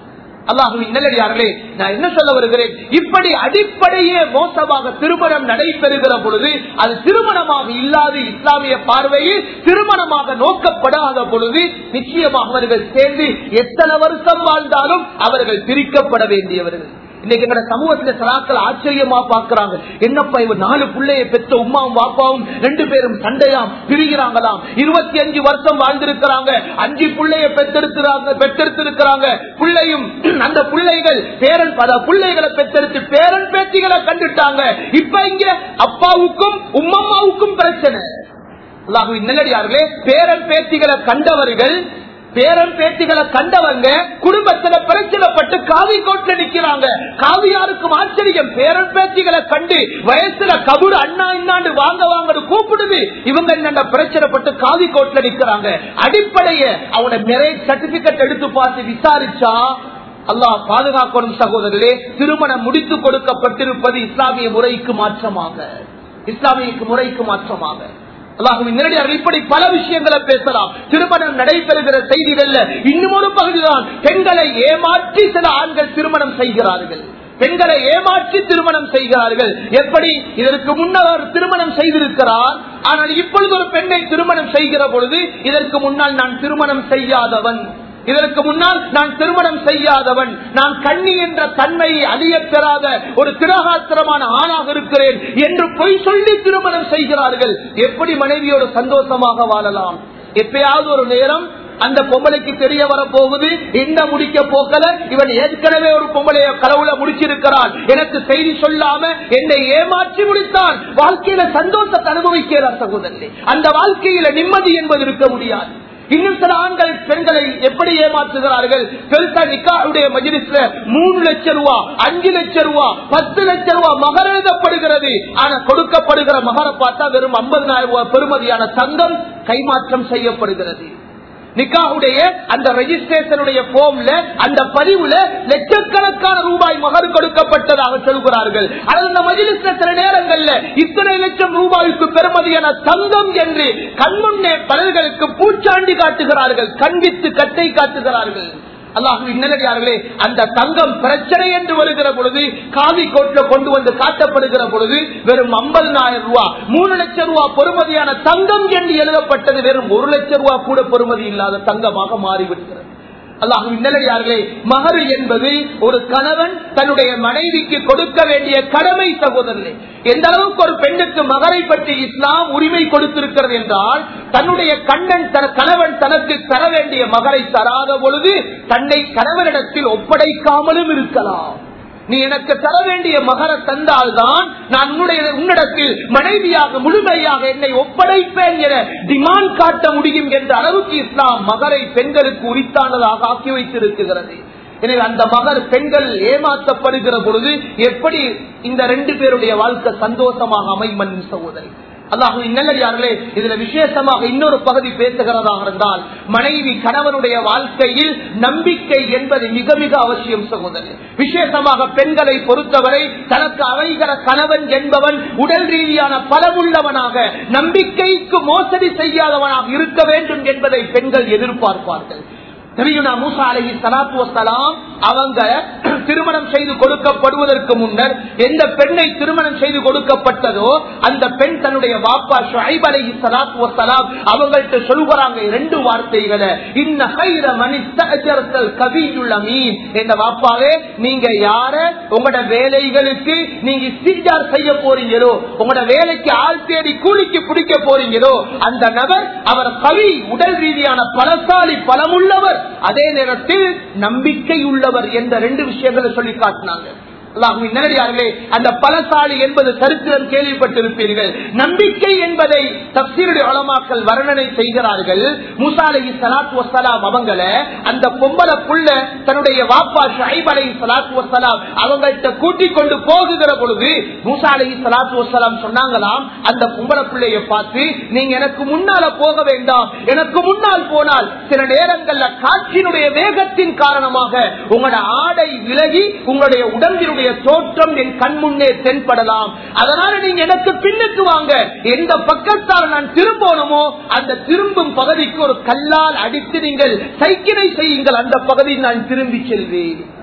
அல்லாஹுவின் நல்லடியார்களே நான் என்ன சொல்ல வருகிறேன் இப்படி அடிப்படையே மோசமாக திருமணம் நடைபெறுகிற பொழுது அது திருமணமாக இல்லாது இஸ்லாமிய பார்வையில் திருமணமாக நோக்கப்படாத பொழுது நிச்சயமாக அவர்கள் சேர்ந்து எத்தனை வருஷம் வாழ்ந்தாலும் அவர்கள் பிரிக்கப்பட வேண்டியவர்கள் இன்னைக்கு எங்க சமூகத்துல சலாக்கள் ஆச்சரியமா பாக்குறாங்க என்னப்பா இவன் நாலு பிள்ளைய பெற்ற உமாவும் பாப்பாவும் ரெண்டு பேரும் சண்டையாம் பிரிகிறாங்களாம் இருபத்தி அஞ்சு வருஷம் வாழ்ந்திருக்கிறாங்க அஞ்சு பிள்ளைய பெற்றெடுக்கிறாங்க பெற்றெடுத்திருக்கிறாங்க பிள்ளையும் அந்த பிள்ளைகள் பேரன் பல பிள்ளைகளை பெற்றெடுத்து பேரன் பேத்திகளை கண்டுட்டாங்க இப்ப இங்க அப்பாவுக்கும் உம்மம்மாவுக்கும் பிரச்சனை அல்லாஹுவின் நல்லடியார்களே பேரன் பேத்திகளை கண்டவர்கள் பேரன் பேத்திகளை கண்டவங்க குடும்பத்துல பிரச்சனைப்பட்டு காவி கோட்ல நிக்கிறாங்க காவியாருக்கும் ஆச்சரியம் பேரன் பேத்திகளை கண்டு வயசுல கபூர் அண்ணா இன்னாண்டு வாங்க வாங்க கூப்பிடுது இவங்க என்ன பிரச்சனைப்பட்டு காவி கோட்ல நிக்கிறாங்க அடிப்படைய அவனோட மேரேஜ் சர்டிபிகேட் எடுத்து பார்த்து விசாரிச்சா அல்லாஹ் பாதுகாக்கணும் சகோதரர்களே திருமணம் முடித்து கொடுக்கப்பட்டிருப்பது இஸ்லாமிய முறைக்கு மாற்றமாக இஸ்லாமிய முறைக்கு மாற்றமாக அல்லாஹுவின் நேரடியாக இப்படி பல விஷயங்களை பேசலாம் திருமணம் நடைபெறுகிற செய்திகள்ல இன்னும் ஒரு பகுதிதான் பெண்களை ஏமாற்றி சில ஆண்கள் திருமணம் செய்கிறார்கள் பெண்களை ஏமாற்றி திருமணம் செய்கிறார்கள் எப்படி இதற்கு முன்னர் திருமணம் செய்திருக்கிறார் ஆனால் இப்பொழுது ஒரு பெண்ணை திருமணம் செய்கிற பொழுது இதற்கு முன்னால் நான் திருமணம் செய்யாதவன் இதற்கு முன்னால் நான் திருமணம் செய்யாதவன் நான் கண்ணி என்ற தன்மையை அழிய பெறாத ஒரு திரகாத்திரமான ஆணாக இருக்கிறேன் என்று பொய் சொல்லி திருமணம் செய்கிறார்கள் எப்படி மனைவியோடு சந்தோஷமாக வாழலாம் எப்பயாவது ஒரு நேரம் அந்த பொம்பளைக்கு தெரிய வர போகுது என்ன முடிக்க போக்கல இவன் ஏற்கனவே ஒரு பொம்பளைய கடவுள முடிச்சிருக்கிறான் எனக்கு செய்தி சொல்லாம என்னை ஏமாற்றி முடித்தான் வாழ்க்கையில சந்தோஷத்தை அனுபவிக்கிறார் சகோதரி அந்த வாழ்க்கையில நிம்மதி என்பது இருக்க முடியாது இன்னும் சில ஆண்கள் பெண்களை எப்படி ஏமாற்றுகிறார்கள் பெருசா நிக்காவுடைய மஜிலிஸ்ல மூணு லட்சம் ரூபா அஞ்சு லட்சம் ரூபா பத்து லட்சம் ரூபா மகர் எழுதப்படுகிறது ஆனா கொடுக்கப்படுகிற மகரை பார்த்தா வெறும் ஐம்பதனாயிரம் ரூபாய் பெறுமதியான தங்கம் கைமாற்றம் செய்யப்படுகிறது நிக்காவுடைய அந்த ரெஜிஸ்ட்ரேஷனுடைய போம்ல அந்த பதிவுல லட்சக்கணக்கான ரூபாய் மகர் கொடுக்கப்பட்டதாக சொல்கிறார்கள் ஆனால் அந்த மஜிலிஸ்ல சில நேரங்கள்ல இத்தனை லட்சம் ரூபாய்க்கு பெறுமதியான தங்கம் என்று கண்முன்னே பலர்களுக்கு பூச்சாண்டி காட்டுகிறார்கள் கண்வித்து கட்டை காட்டுகிறார்கள் அல்லாஹுவின் நல்லடியார்களே அந்த தங்கம் பிரச்சனை என்று வருகிற பொழுது காவி கோட்ல கொண்டு வந்து காட்டப்படுகிற பொழுது வெறும் ஐம்பதனாயிரம் ரூபாய் மூணு லட்சம் ரூபாய் பொறுமதியான தங்கம் என்று எழுதப்பட்டது வெறும் ஒரு லட்சம் ரூபாய் கூட பொறுமதி இல்லாத தங்கமாக மாறிவிடுகிறது அல்லாஹுவின் நல்லடியார்களே மகரு என்பது ஒரு கணவன் தன்னுடைய மனைவிக்கு கொடுக்க வேண்டிய கடமை சகோதரர்களே எந்த அளவுக்கு ஒரு பெண்ணுக்கு மகரை பற்றி இஸ்லாம் உரிமை கொடுத்திருக்கிறது என்றால் தன்னுடைய கண்ணன் தன கணவன் தனக்கு தர வேண்டிய மகரை தராத பொழுது தன்னை கணவனிடத்தில் ஒப்படைக்காமலும் இருக்கலாம் நீ எனக்கு தர வேண்டிய மகர தந்தால்தான் நான் உன்னுடைய உன்னிடத்தில் மனைவியாக முழுமையாக என்னை ஒப்படைப்பேன் என டிமாண்ட் காட்ட முடியும் என்ற அளவுக்கு இஸ்லாம் மகரை பெண்களுக்கு உரித்தானதாக ஆக்கி வைத்திருக்கிறது எனவே அந்த மகர் பெண்கள் ஏமாற்றப்படுகிற பொழுது எப்படி இந்த ரெண்டு பேருடைய வாழ்க்கை சந்தோஷமாக அமைமன் சகோதரி அல்லாஹு நல்லடியார்களே இதுல விசேஷமாக இன்னொரு பகுதி பேசுகிறதாக இருந்தால் மனைவி கணவனுடைய வாழ்க்கையில் நம்பிக்கை என்பது மிக மிக அவசியம் சகோதரி விசேஷமாக பெண்களை பொறுத்தவரை தனக்கு அவைகிற கணவன் என்பவன் உடல் ரீதியான பலமுள்ளவனாக நம்பிக்கைக்கு மோசடி செய்யாதவனாக இருக்க வேண்டும் என்பதை பெண்கள் எதிர்பார்ப்பார்கள் தெரியுனா மூசா அலஹி சலாத்து வசலாம் அவங்க திருமணம் செய்து கொடுக்கப்படுவதற்கு முன்னர் எந்த பெண்ணை திருமணம் செய்து கொடுக்கப்பட்டதோ அந்த பெண் தன்னுடைய வாப்பா ஷுஐப் அலஹி சலாத்து வசலாம் அவங்கள்ட்ட சொல்கிறாங்க ரெண்டு வார்த்தைகளை இன்ன கைர மனிதல் கவியுள்ள மீன் என்ற வாப்பாவே நீங்க யார உங்களோட வேலைகளுக்கு நீங்க இஸ்திஜார் செய்ய போறீங்களோ உங்களோட வேலைக்கு ஆள் தேடி கூலிக்கு பிடிக்க போறீங்களோ அந்த நபர் அவர் கவி உடல் ரீதியான பலசாலி பலமுள்ளவர் அதே நேரத்தில் நம்பிக்கை உள்ளவர் என்ற ரெண்டு விஷயங்களை சொல்லி காட்டினாங்க நேரடியார்களே அந்த பலசாலி என்பது சரித்திரம் கேள்விப்பட்டிருப்பீர்கள் நம்பிக்கை என்பதை தப்சீருடைய வளமாக்கல் வர்ணனை செய்கிறார்கள் முசாலை சலாத் வசலாம் அவங்கள அந்த பொம்பளை புள்ள தன்னுடைய வாப்பா ஷைப் அலை சலாத் வசலாம் அவங்கள்ட்ட கூட்டிக் கொண்டு போகுகிற பொழுது முசாலை சலாத் வசலாம் சொன்னாங்களாம் அந்த பொம்பளை பிள்ளைய பார்த்து நீங்க எனக்கு முன்னால போக வேண்டாம் எனக்கு முன்னால் போனால் சில நேரங்கள்ல காற்றினுடைய வேகத்தின் காரணமாக உங்களோட ஆடை விலகி உங்களுடைய உடம்பினுடைய தோற்றம் என் கண் முன்னே தென்படலாம் அதனால நீங்க எனக்கு பின்னுக்கு வாங்க எந்த பக்கத்தால் நான் திரும்பணுமோ அந்த திரும்பும் பகுதிக்கு ஒரு கல்லால் அடித்து நீங்கள் சைக்கிளை செய்யுங்கள் அந்த பகுதியில் நான் திரும்பி செல்வேன்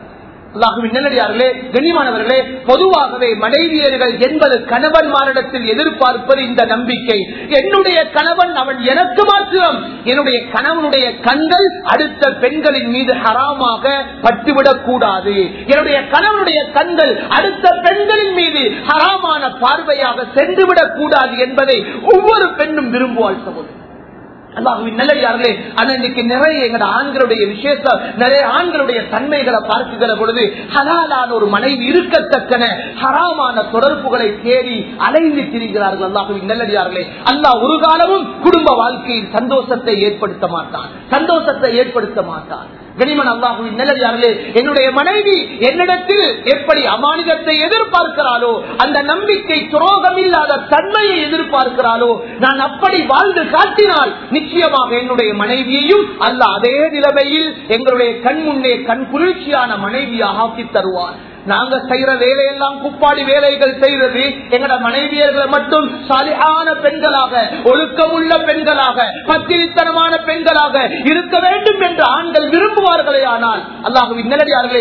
அல்லாஹுவின் நல்லடியார்களே கண்ணியமானவர்களே பொதுவாகவே மனைவியர்கள் என்பது கணவன்மாரிடத்தில் எதிர்பார்ப்பது இந்த நம்பிக்கை என்னுடைய கணவன் அவன் எனக்கு மாத்திரம் என்னுடைய கணவனுடைய கண்கள் அடுத்த பெண்களின் மீது ஹராமாக பட்டுவிடக் கூடாது என்னுடைய கணவனுடைய கண்கள் அடுத்த பெண்களின் மீது ஹராமான பார்வையாக சென்றுவிடக் கூடாது என்பதை ஒவ்வொரு பெண்ணும் விரும்புவாள் சகோதரி அல்லாஹுவின் நல்லடியார்களே ஆனா இன்னைக்கு நிறைய எங்கட ஆண்களுடைய விசேஷம் நிறைய ஆண்களுடைய தன்மைகளை பார்க்குகிற பொழுது ஹலாலான ஒரு மனைவி இருக்கத்தக்கன ஹராமான தொடர்புகளை தேடி அலைந்து திரிகிறார்கள் அல்லாஹுவின் நல்லடியார்களே அல்லாஹ் ஒரு காலமும் குடும்ப வாழ்க்கையில் சந்தோஷத்தை ஏற்படுத்த மாட்டான் சந்தோஷத்தை ஏற்படுத்த மாட்டான் கனிமன் அல்லாஹுவின் நல்லடியார்களே என்னுடைய மனைவி என்னிடத்தில் எப்படி அமானிதத்தை எதிர்பார்க்கிறாளோ அந்த நம்பிக்கை துரோகம் இல்லாத தன்மையை எதிர்பார்க்கிறாளோ நான் அப்படி வாழ்ந்து காட்டினால் நிச்சயமாக என்னுடைய மனைவியையும் அல்ல அதே நிலைமையில் எங்களுடைய கண் முன்னே கண் குளிர்ச்சியான மனைவியாக ஆக்கி தருவார் நாங்க செய்யற வேலையெல்லாம் குப்பாடி வேலைகள் செய்யறது எங்கட மனைவியர்களை மட்டும் சாலியான பெண்களாக ஒழுக்கமுள்ள பெண்களாக பத்திரித்தனமான பெண்களாக இருக்க வேண்டும் என்று ஆண்கள் விரும்புவார்களே ஆனால் அல்லாஹுவின் நிலடியார்களே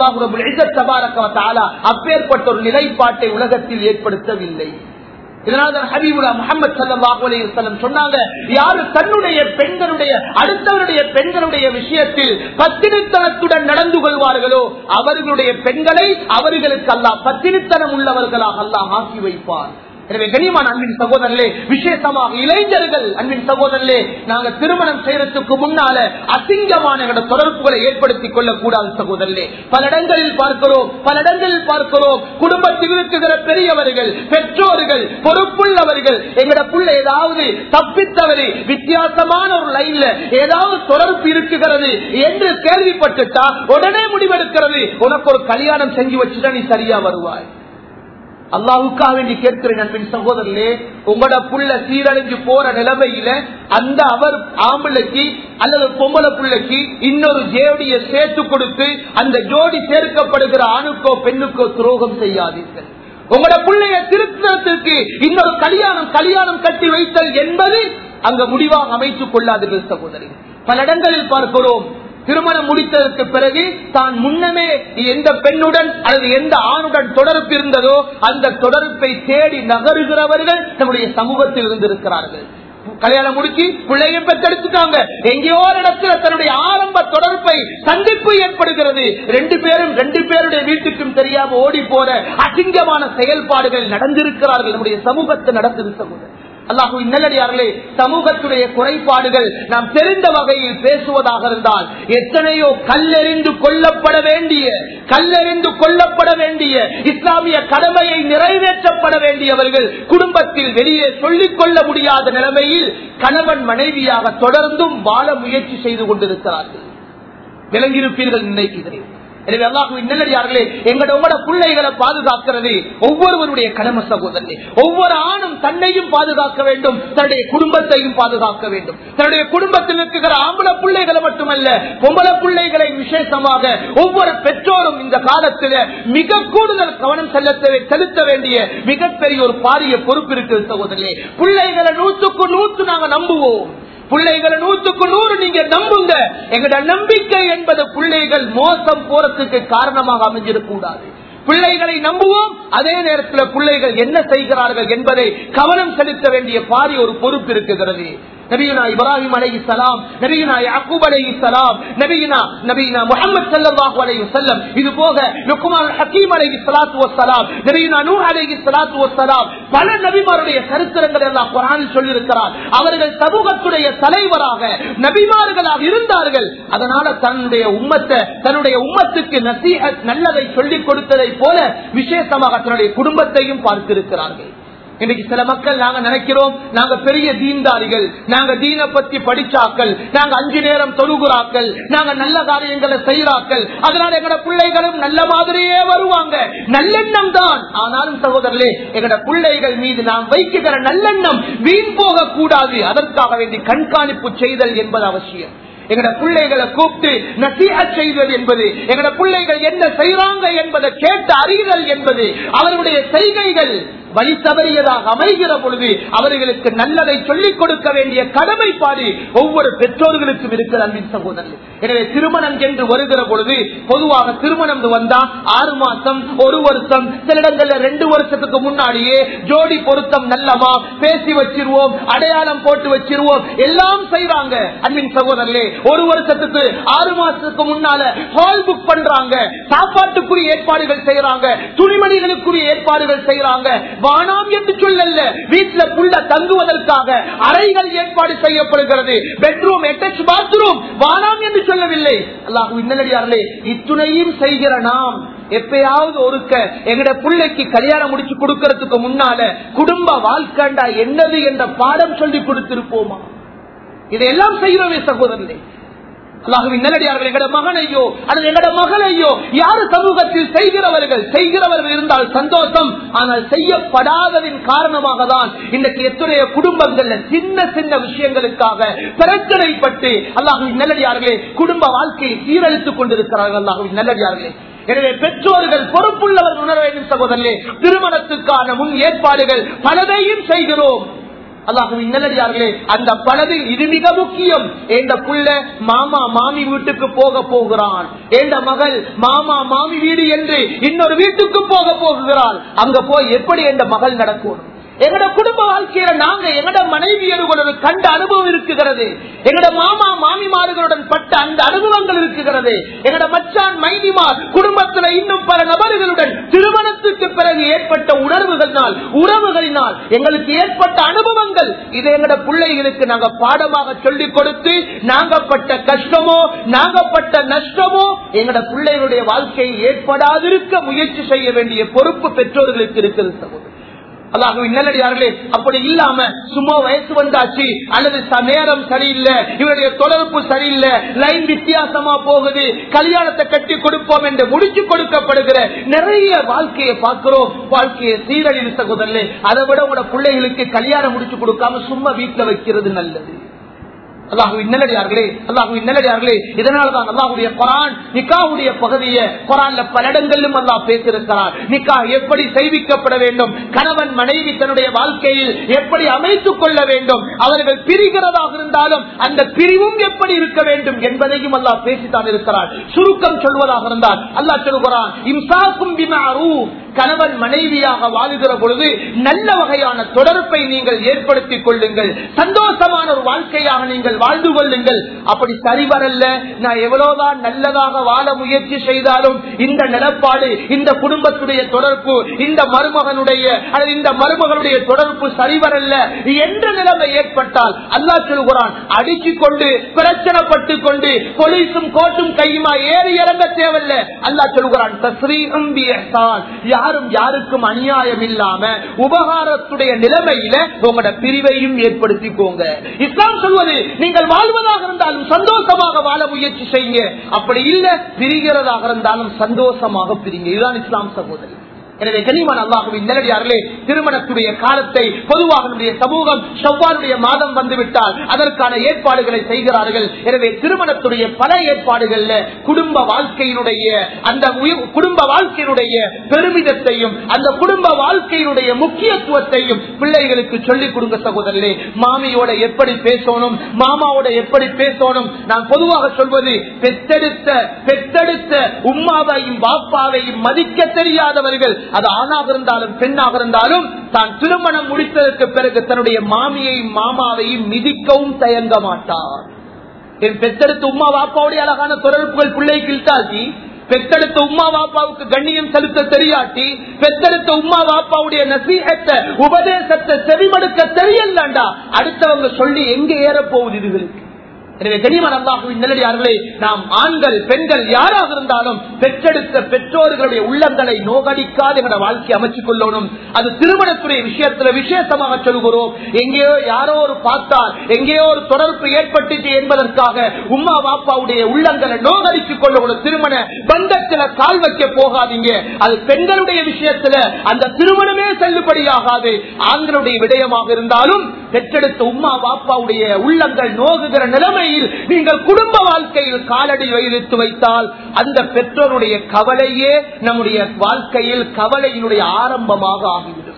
அல்லாஹு அப்பேற்பட்ட ஒரு நிலைப்பாட்டை உலகத்தில் ஏற்படுத்தவில்லை இதனால்தான் ஹபீபுல்லா முகமது சல்லாஹூ அலையம் சொன்னாங்க யாரு தன்னுடைய பெண்களுடைய அடுத்தவருடைய பெண்களுடைய விஷயத்தில் பத்திரித்தனத்துடன் நடந்து கொள்வார்களோ அவர்களுடைய பெண்களை அவர்களுக்கு அல்லாஹ் பத்திரித்தனம் உள்ளவர்களாக அல்லாஹ் ஆக்கி வைப்பார் எனவே கனிமான் அன்பின் சகோதரர்களே விசேஷமாக இளைஞர்கள் அன்பின் சகோதரர்களே நாங்க திருமணம் செய்யறதுக்கு முன்னால அசிங்கமான தொடர்புகளை ஏற்படுத்திக் கொள்ளக் கூடாது சகோதரர்களே பல இடங்களில் பார்க்கிறோம் பல இடங்களில் பார்க்கிறோம் குடும்பத்தில் இருக்குகிற பெரியவர்கள் பெற்றோர்கள் பொறுப்புள்ளவர்கள் எங்கட புள்ள ஏதாவது தப்பித்தவரை வித்தியாசமான ஒரு லைன்ல ஏதாவது தொடர்பு இருக்குகிறது என்று கேள்விப்பட்டுட்டா உடனே முடிவெடுக்கிறது உனக்கு ஒரு கல்யாணம் செஞ்சு வச்சுட்டா நீ சரியா வருவாய் அல்லாவுக்காக வேண்டி கேட்கிறேன் நண்பின் சகோதரர்களே உங்களோட புள்ள சீரழிஞ்சு போற நிலைமையில அந்த அவர் ஆம்பளைக்கு அல்லது பொம்பளை புள்ளைக்கு இன்னொரு ஜோடியை சேர்த்து கொடுத்து அந்த ஜோடி சேர்க்கப்படுகிற ஆணுக்கோ பெண்ணுக்கோ துரோகம் செய்யாதீர்கள் உங்களோட பிள்ளைய திருத்தத்திற்கு இன்னொரு கல்யாணம் கல்யாணம் கட்டி வைத்தல் என்பது அங்க முடிவாக அமைத்துக் கொள்ளாதீர்கள் சகோதரி பல இடங்களில் பார்க்கிறோம் திருமணம் முடித்ததற்கு பிறகு தான் முன்னமே எந்த பெண்ணுடன் அல்லது எந்த ஆணுடன் தொடர்பு இருந்ததோ அந்த தொடர்பை தேடி நகருகிறவர்கள் நம்முடைய சமூகத்தில் இருந்திருக்கிறார்கள் கல்யாணம் முடிச்சு பிள்ளைய பெற்றெடுத்துட்டாங்க எங்கேயோ ஒரு இடத்துல தன்னுடைய ஆரம்ப தொடர்பை சந்திப்பு ஏற்படுகிறது ரெண்டு பேரும் ரெண்டு பேருடைய வீட்டுக்கும் தெரியாம ஓடி போற அசிங்கமான செயல்பாடுகள் நடந்திருக்கிறார்கள் நம்முடைய சமூகத்தை நடந்திருக்க அல்லாஹு நல்லடியார்களே சமூகத்துடைய குறைபாடுகள் நாம் தெரிந்த வகையில் பேசுவதாக இருந்தால் எத்தனையோ கல்லெறிந்து கொல்லப்பட வேண்டிய கல்லெறிந்து கொல்லப்பட வேண்டிய இஸ்லாமிய கடமையை நிறைவேற்றப்பட வேண்டியவர்கள் குடும்பத்தில் வெளியே சொல்லிக் கொள்ள முடியாத நிலைமையில் கணவன் மனைவியாக தொடர்ந்தும் வாழ முயற்சி செய்து கொண்டிருக்கிறார்கள் விளங்கியிருப்பீர்கள் நினைக்கிறேன் எனவே அல்லாஹுவின் நல்லடியார்களே எங்களோட உங்களோட பிள்ளைகளை பாதுகாக்கிறது ஒவ்வொருவருடைய கடமை சகோதரனே ஒவ்வொரு ஆணும் தன்னையும் பாதுகாக்க வேண்டும் தன்னுடைய குடும்பத்தையும் பாதுகாக்க வேண்டும் தன்னுடைய குடும்பத்தில் இருக்கிற ஆம்பளை பிள்ளைகளை மட்டுமல்ல பொம்பளை பிள்ளைகளை விசேஷமாக ஒவ்வொரு பெற்றோரும் இந்த காலத்தில் மிக கூடுதல் கவனம் செலுத்த செலுத்த வேண்டிய மிகப்பெரிய ஒரு பாரிய பொறுப்பு இருக்கிறது சகோதரனே பிள்ளைகளை நூற்றுக்கு நூற்று நாங்க நம்புவோம் பிள்ளைகளை நூற்றுக்கு நூறு நீங்க நம்புங்க எங்கட நம்பிக்கை என்பது பிள்ளைகள் மோசம் போறதுக்கு காரணமாக அமைஞ்சிடக்கூடாது பிள்ளைகளை நம்புவோம் அதே நேரத்தில் பிள்ளைகள் என்ன செய்கிறார்கள் என்பதை கவனம் செலுத்த வேண்டிய பாரி ஒரு பொறுப்பு இருக்கிறது நபீனா இப்ராஹிம் அலை சலாம் நபீனா யாக்கூப் அலை சலாம் நபீனா நபீனா முகமது சல்லாஹு அலை வசல்லம் இது போக லுக்குமான் ஹக்கீம் அலை சலாத்து வசலாம் நபீனா நூ அலை சலாத்து வசலாம் பல நபிமாருடைய சரித்திரங்கள் எல்லாம் குரானில் சொல்லியிருக்கிறார் அவர்கள் சமூகத்துடைய தலைவராக நபிமார்களாக இருந்தார்கள் அதனால தன்னுடைய உம்மத்தை தன்னுடைய உம்மத்துக்கு நசீக நல்லதை சொல்லிக் கொடுத்ததை போல விசேஷமாக தன்னுடைய குடும்பத்தையும் பார்த்திருக்கிறார்கள் இன்னைக்கு சில மக்கள் நாங்க நினைக்கிறோம் நாங்க பெரிய தீன்தாரிகள் நாங்க தீன பத்தி படிச்சாக்கள் நாங்க அஞ்சு நேரம் தொழுகுறாக்கள் நாங்க நல்ல காரியங்களை செய்யறாக்கள் அதனால எங்கட பிள்ளைகளும் நல்ல மாதிரியே வருவாங்க நல்லெண்ணம் தான் ஆனாலும் சகோதரர்களே எங்கட பிள்ளைகள் மீது நாம் வைக்குகிற நல்லெண்ணம் வீண் போக கூடாது அதற்காக வேண்டி கண்காணிப்பு செய்தல் என்பது அவசியம் எங்கட பிள்ளைகளை கூப்பிட்டு நசீக செய்வது என்பது எங்கட பிள்ளைகள் என்ன செய்யறாங்க என்பதை கேட்டு அறிதல் என்பது அவர்களுடைய செய்கைகள் வழி தவறியதாக அமைகிற பொழுது அவர்களுக்கு நல்லதை சொல்லிக் கொடுக்க வேண்டிய கடமைப்பாடு ஒவ்வொரு பெற்றோர்களுக்கும் இருக்கிற அன்பின் சகோதரர்கள் எனவே திருமணம் என்று வருகிற பொழுது பொதுவாக திருமணம் வந்தா ஆறு மாசம் ஒரு வருஷம் சில இடங்கள்ல ரெண்டு வருஷத்துக்கு முன்னாடியே ஜோடி பொருத்தம் நல்லமா பேசி வச்சிருவோம் அடையாளம் போட்டு வச்சிருவோம் எல்லாம் செய்யறாங்க அன்பின் சகோதரர்களே ஒரு வருஷத்துக்கு ஆறு மாசத்துக்கு முன்னால ஹால் புக் பண்றாங்க சாப்பாட்டுக்குரிய ஏற்பாடுகள் செய்யறாங்க துணிமணிகளுக்குரிய ஏற்பாடுகள் செய்யறாங்க வானாம் என்று சொல்லல வீட்டுல புள்ள தங்குவதற்காக அறைகள் ஏற்பாடு செய்யப்படுகிறது பெட்ரூம் அட்டாச் பாத்ரூம் வானாம் என்று சொல்லவில்லை அல்லாஹு நல்லடியார்களே இத்துணையும் செய்கிற நாம் எப்பயாவது ஒருக்க எங்கட பிள்ளைக்கு கல்யாணம் முடிச்சு கொடுக்கறதுக்கு முன்னால குடும்ப வாழ்க்கைண்டா என்னது என்ற பாடம் சொல்லி கொடுத்திருப்போமா இதையெல்லாம் செய்கிறோமே சகோதரர்களே அல்லாஹுவின் நல்லடியார்கள் எங்கட மகனையோ அல்லது எங்கட மகளையோ யாரு சமூகத்தில் செய்கிறவர்கள் செய்கிறவர்கள் இருந்தால் சந்தோஷம் ஆனால் செய்யப்படாததின் காரணமாக தான் இன்றைக்கு எத்தனைய குடும்பங்கள்ல சின்ன சின்ன விஷயங்களுக்காக பிரச்சனைப்பட்டு அல்லாஹுவின் நல்லடியார்களே குடும்ப வாழ்க்கையை சீரழித்துக் கொண்டிருக்கிறார்கள் அல்லாஹுவின் நல்லடியார்களே எனவே பெற்றோர்கள் பொறுப்புள்ளவர்கள் உணர வேண்டும் சகோதரர்களே திருமணத்துக்கான முன் ஏற்பாடுகள் பலதையும் செய்கிறோம் அல்லாஹுவின் நல்லடியார்களே அந்த பலதில் இது மிக முக்கியம் எந்த புள்ள மாமா மாமி வீட்டுக்கு போக போகிறான் எந்த மகள் மாமா மாமி வீடு என்று இன்னொரு வீட்டுக்கு போக போகிறாள் அங்க போய் எப்படி எந்த மகள் நடக்கும் எங்கட குடும்ப வாழ்க்கையில நாங்க எங்கட மனைவியர்களுடன் கண்ட அனுபவம் இருக்குகிறது எங்கட மாமா மாமிமார்களுடன் பட்ட அந்த அனுபவங்கள் இருக்குகிறது எங்கட மச்சான் மைனிமார் குடும்பத்துல இன்னும் பல நபர்களுடன் திருமணத்துக்கு பிறகு ஏற்பட்ட உணர்வுகளினால் உறவுகளினால் எங்களுக்கு ஏற்பட்ட அனுபவங்கள் இதை எங்கட பிள்ளைகளுக்கு நாங்க பாடமாக சொல்லிக் கொடுத்து நாங்க பட்ட கஷ்டமோ நாங்க பட்ட நஷ்டமோ எங்கட பிள்ளைகளுடைய வாழ்க்கையில் ஏற்படாதிருக்க முயற்சி செய்ய வேண்டிய பொறுப்பு பெற்றோர்களுக்கு இருக்கிறது சகோதரர் அல்லாஹுவின் நல்லடியார்களே அப்படி இல்லாம சும்மா வயசு வந்தாச்சு அல்லது ச- நேரம் சரியில்லை இவருடைய தொடர்பு சரியில்லை லைன் வித்தியாசமா போகுது கல்யாணத்தை கட்டி கொடுப்போம் என்று முடிச்சு கொடுக்கப்படுகிற நிறைய வாழ்க்கையை பார்க்கிறோம் வாழ்க்கையை சீரழிவு சகோதரர்களே அதை விட உங்களோட பிள்ளைகளுக்கு கல்யாணம் முடிச்சு கொடுக்காம சும்மா வீட்டுல வைக்கிறது நல்லது அல்லாஹுவின் நல்லடியார்களே அல்லாஹுவின் நல்லடியார்களே இதனாலதான் அல்லாஹுடைய குரான் நிக்காவுடைய பகுதியை குரான்ல பல இடங்களிலும் அல்லாஹ் பேசியிருக்கிறார் நிக்கா எப்படி செய்விக்கப்பட வேண்டும் கணவன் மனைவி தன்னுடைய வாழ்க்கையில் எப்படி அமைத்துக் கொள்ள வேண்டும் அவர்கள் பிரிகிறதாக இருந்தாலும் அந்த பிரிவும் எப்படி இருக்க வேண்டும் என்பதையும் அல்லாஹ் பேசித்தான் இருக்கிறார் சுருக்கம் சொல்வதாக இருந்தால் அல்லாஹ் சொல்கிறான் இம்சாக்கும் பிமாரூஃப் கணவன் மனைவியாக வாழுகிற பொழுது நல்ல வகையான தொடர்பை நீங்கள் ஏற்படுத்திக் கொள்ளுங்கள் சந்தோஷமான ஒரு வாழ்க்கையாக நீங்கள் வாழ்ந்து கொள்ளுங்கள் அப்படி சரிவரல்ல நான் எவ்வளவுதான் நல்லதாக வாழ முயற்சி செய்தாலும் இந்த நிலப்பாடு இந்த குடும்பத்துடைய தொடர்பு இந்த மருமகனுடைய அல்லது இந்த மருமகளுடைய தொடர்பு சரிவரல்ல என்ற நிலைமை ஏற்பட்டால் அல்லாஹ் சொல்கிறான் அடிச்சுக் கொண்டு பிரச்சனைப்பட்டுக் கொண்டு போலீஸும் கோர்ட்டும் கையுமா ஏறி இறங்க தேவையில்ல அல்லாஹ் சொல்கிறான் தஸ்ரீஹம் பி இஹ்சான். யாரும் யாருக்கும் அநியாயம் இல்லாம உபகாரத்துடைய நிலைமையில உங்களோட பிரிவையும் ஏற்படுத்திக்கோங்க இஸ்லாம் சொல்வது நீங்கள் வாழ்வதாக இருந்தாலும் சந்தோஷமாக வாழ முயற்சி செய்யுங்க அப்படி இல்ல பிரிகிறதாக இருந்தாலும் சந்தோஷமாக பிரிங்க இதுதான் இஸ்லாம் சகோதரி எனவே கனிமன் அல்லாஹுவின் நேரடியார்களே திருமணத்துடைய காலத்தை பொதுவாக நம்முடைய சமூகம் செவ்வாலுடைய மாதம் வந்துவிட்டால் அதற்கான ஏற்பாடுகளை செய்கிறார்கள் எனவே திருமணத்துடைய பல ஏற்பாடுகள்ல குடும்ப வாழ்க்கையினுடைய அந்த உயிர்- குடும்ப வாழ்க்கையினுடைய பெருமிதத்தையும் அந்த குடும்ப வாழ்க்கையினுடைய முக்கியத்துவத்தையும் பிள்ளைகளுக்கு சொல்லிக் கொடுங்க சகோதரர்களே மாமியோட எப்படி பேசணும் மாமாவோட எப்படி பேசணும் நான் பொதுவாக சொல்வது பெத்தெடுத்த பெத்தெடுத்த உம்மாவையும் பாப்பாவையும் மதிக்க தெரியாதவர்கள் அது ஆணாக இருந்தாலும் பெண்ணாக இருந்தாலும் தான் திருமணம் முடித்ததற்கு பிறகு தன்னுடைய மாமியையும் மாமாவையும் மிதிக்கவும் தயங்க மாட்டார் என் பெத்தெடுத்த உமா பாப்பாவுடைய அழகான தொடர்புகள் பிள்ளைக்கு இழுத்தாச்சு பெத்தெடுத்த உமா பாப்பாவுக்கு கண்ணியம் செலுத்த தெரியாட்டி பெத்தெடுத்த உமா பாப்பாவுடைய நசீகத்தை உபதேசத்தை செவிமடுக்க தெரியலண்டா அடுத்தவங்க சொல்லி எங்க ஏற போகுது இதுகளுக்கு எனவே கனிமன் அல்லாஹுவின் நல்லடியார்களே நாம் ஆண்கள் பெண்கள் யாராக இருந்தாலும் பெற்றெடுத்த பெற்றோர்களுடைய உள்ளங்களை நோகடிக்காது எங்களோட வாழ்க்கை அமைச்சுக் கொள்ளணும் அது திருமணத்துடைய விஷயத்துல விசேஷமாக சொல்கிறோம் எங்கேயோ யாரோ ஒரு பார்த்தால் எங்கேயோ ஒரு தொடர்பு ஏற்பட்டுச்சு என்பதற்காக உம்மா பாப்பாவுடைய உள்ளங்களை நோகடித்துக் கொள்ளணும் திருமண பந்தத்துல கால் வைக்க போகாதீங்க அது பெண்களுடைய விஷயத்துல அந்த திருமணமே செல்லுபடியாகாது ஆண்களுடைய விடயமாக இருந்தாலும் பெற்றெடுத்த உம்மா பாப்பாவுடைய உள்ளங்கள் நோகுகிற நிலைமையில் நீங்கள் குடும்ப வாழ்க்கையில் காலடி வைத்து வைத்தால் அந்த பெற்றோருடைய கவலையே நம்முடைய வாழ்க்கையில் கவலையினுடைய ஆரம்பமாக ஆகிவிடும்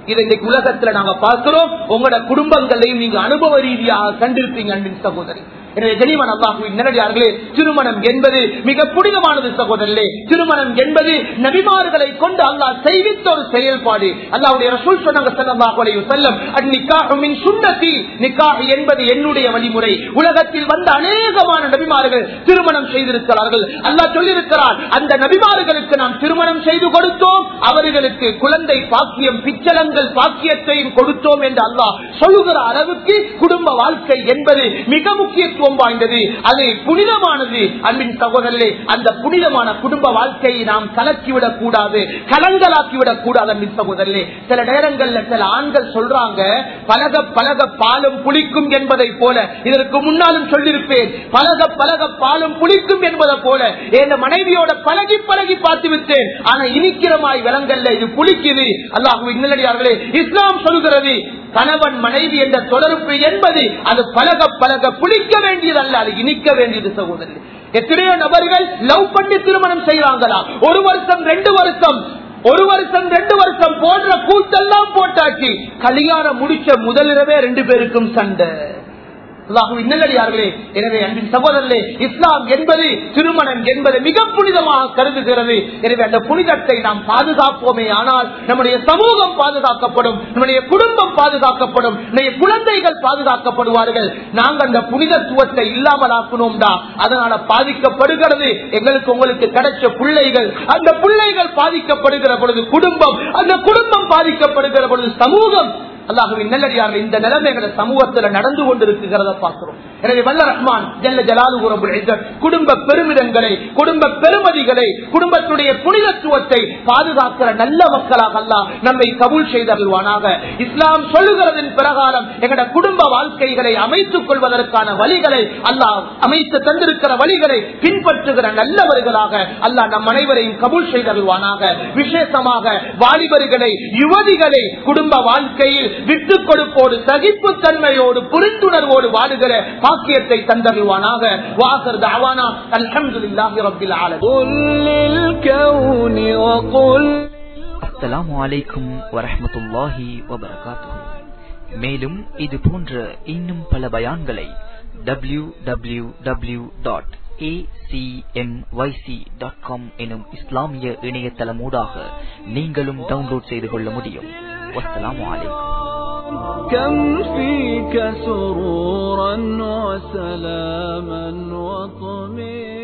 இதை இன்னைக்கு உலகத்துல நாங்க பார்க்கிறோம் உங்களோட குடும்பங்களையும் நீங்க அனுபவ ரீதியாக கண்டிருப்பீங்க அன்பின் சகோதரி எனவே கனிமன் அல்லாஹுவின் நேரடியார்களே திருமணம் என்பது மிக புனிதமானது சகோதரர்களே திருமணம் என்பது நபிமார்களை கொண்டு அல்லாஹ் செய்வித்த ஒரு செயல்பாடு அல்லாவுடைய ரசூல் சொன்னாங்க ஸல்லல்லாஹு அலைஹி வஸல்லம் அந்நிக்காஹு மின் சுன்னதி நிக்காஹ் என்பது என்னுடைய வழிமுறை உலகத்தில் வந்த அநேகமான நபிமார்கள் திருமணம் செய்திருக்கிறார்கள் அல்லாஹ் சொல்லியிருக்கிறார் அந்த நபிமார்களுக்கு நாம் திருமணம் செய்து கொடுத்தோம் அவர்களுக்கு குழந்தை பாக்கியம் பிச்சலங்கள் பாக்கியத்தையும் கொடுத்தோம் என்று அல்லாஹ் சொல்லுகிற அளவுக்கு குடும்ப வாழ்க்கை என்பது மிக முக்கியத்துவம் வாய்ந்தது அது புனிதமானது அன்பின் சகோதரர்களே அந்த புனிதமான குடும்ப வாழ்க்கையை நாம் கலக்கிவிடக் கூடாது கலங்கலாக்கிவிடக் கூடாது அன்பின் சகோதரர்களே சில நேரங்கள்ல சில ஆண்கள் சொல்றாங்க பழக பழக பாலும் புளிக்கும் என்பதை போல இதற்கு முன்னாலும் சொல்லியிருப்பேன் பழக பழக பாலும் புளிக்கும் என்பதை போல என் மனைவியோட பழகி பழகி பார்த்து விட்டேன் ஆனா இனிக்கிறமாய் விலங்கல்ல இது புளிக்குது அல்லாஹு இன்னடியார்களே இஸ்லாம் சொல்கிறது கணவன் மனைவி என்ற தொடர்பு என்பது அது பழக பழக புளிக்க வேண்டியதல்ல அது இனிக்க வேண்டியது சகோதரி எத்தனையோ நபர்கள் லவ் பண்ணி திருமணம் செய்வாங்களா ஒரு வருஷம் ரெண்டு வருஷம் ஒரு வருஷம் ரெண்டு வருஷம் போன்ற கூட்டெல்லாம் போட்டாச்சு கல்யாணம் முடிச்ச முதலிரவே ரெண்டு பேருக்கும் சண்டை அல்லாஹுவின் நல்லடியார்களே எனவே அன்பின் சகோதரர்களே இஸ்லாம் என்பது திருமணம் என்பது மிக புனிதமாக கருதுகிறது எனவே அந்த புனிதத்தை நாம் பாதுகாப்போமே ஆனால் நம்முடைய சமூகம் பாதுகாக்கப்படும் நம்முடைய குடும்பம் பாதுகாக்கப்படும் நம்முடைய குழந்தைகள் பாதுகாக்கப்படுவார்கள் நாங்கள் அந்த புனிதத்துவத்தை இல்லாமல் ஆக்கணும்டா அதனால பாதிக்கப்படுகிறது எங்களுக்கு உங்களுக்கு கிடைச்ச பிள்ளைகள் அந்த பிள்ளைகள் பாதிக்கப்படுகிற பொழுது குடும்பம் அந்த குடும்பம் பாதிக்கப்படுகிற பொழுது சமூகம் அல்லாஹுவின் நல்லடியார்கள் இந்த நிலைமைகளை சமூகத்தில் நடந்து கொண்டிருக்கிறத பார்க்கிறோம் எனவே வல்ல ரஹ்மான் ஜல்ல ஜலாலு குடும்ப பெருமிதங்களை குடும்ப பெருமதிகளை குடும்பத்துடைய புனிதத்துவத்தை பாதுகாக்கிற நல்ல மக்களாக அல்லாஹ் நம்மை கபூல் செய்தருள்வானாக இஸ்லாம் சொல்லுகிறதின் பிரகாரம் எங்கட குடும்ப வாழ்க்கைகளை அமைத்துக் கொள்வதற்கான வழிகளை அல்லாஹ் அமைத்து தந்திருக்கிற வழிகளை பின்பற்றுகிற நல்லவர்களாக அல்லாஹ் நம் அனைவரையும் கபூல் செய்தருள்வானாக விசேஷமாக வாலிபர்களை யுவதிகளை குடும்ப வாழ்க்கையில் விட்டுக் கொடுப்போடு சகிப்பு தன்மையோடு புரிந்துணர்வோடு வாடுகிற பாக்கியத்தை தந்தருவானாக வாசர் தாவானா அல்ஹம்துலில்லாஹி ரப்பில் ஆலமீன் قل للكون وقل அஸ்ஸலாமு அலைக்கும் வரஹ்மத்துல்லாஹி வபரகாத்துஹு மேலும் இது போன்ற இன்னும் பல பயான்களை W W W dot dot com எனும் இஸ்லாமிய இணையதளமூடாக நீங்களும் டவுன்லோட் செய்து கொள்ள முடியும் வஸ்ஸலாமு அலைக்கும் كم فيك سرورا وسلاما وطمئنا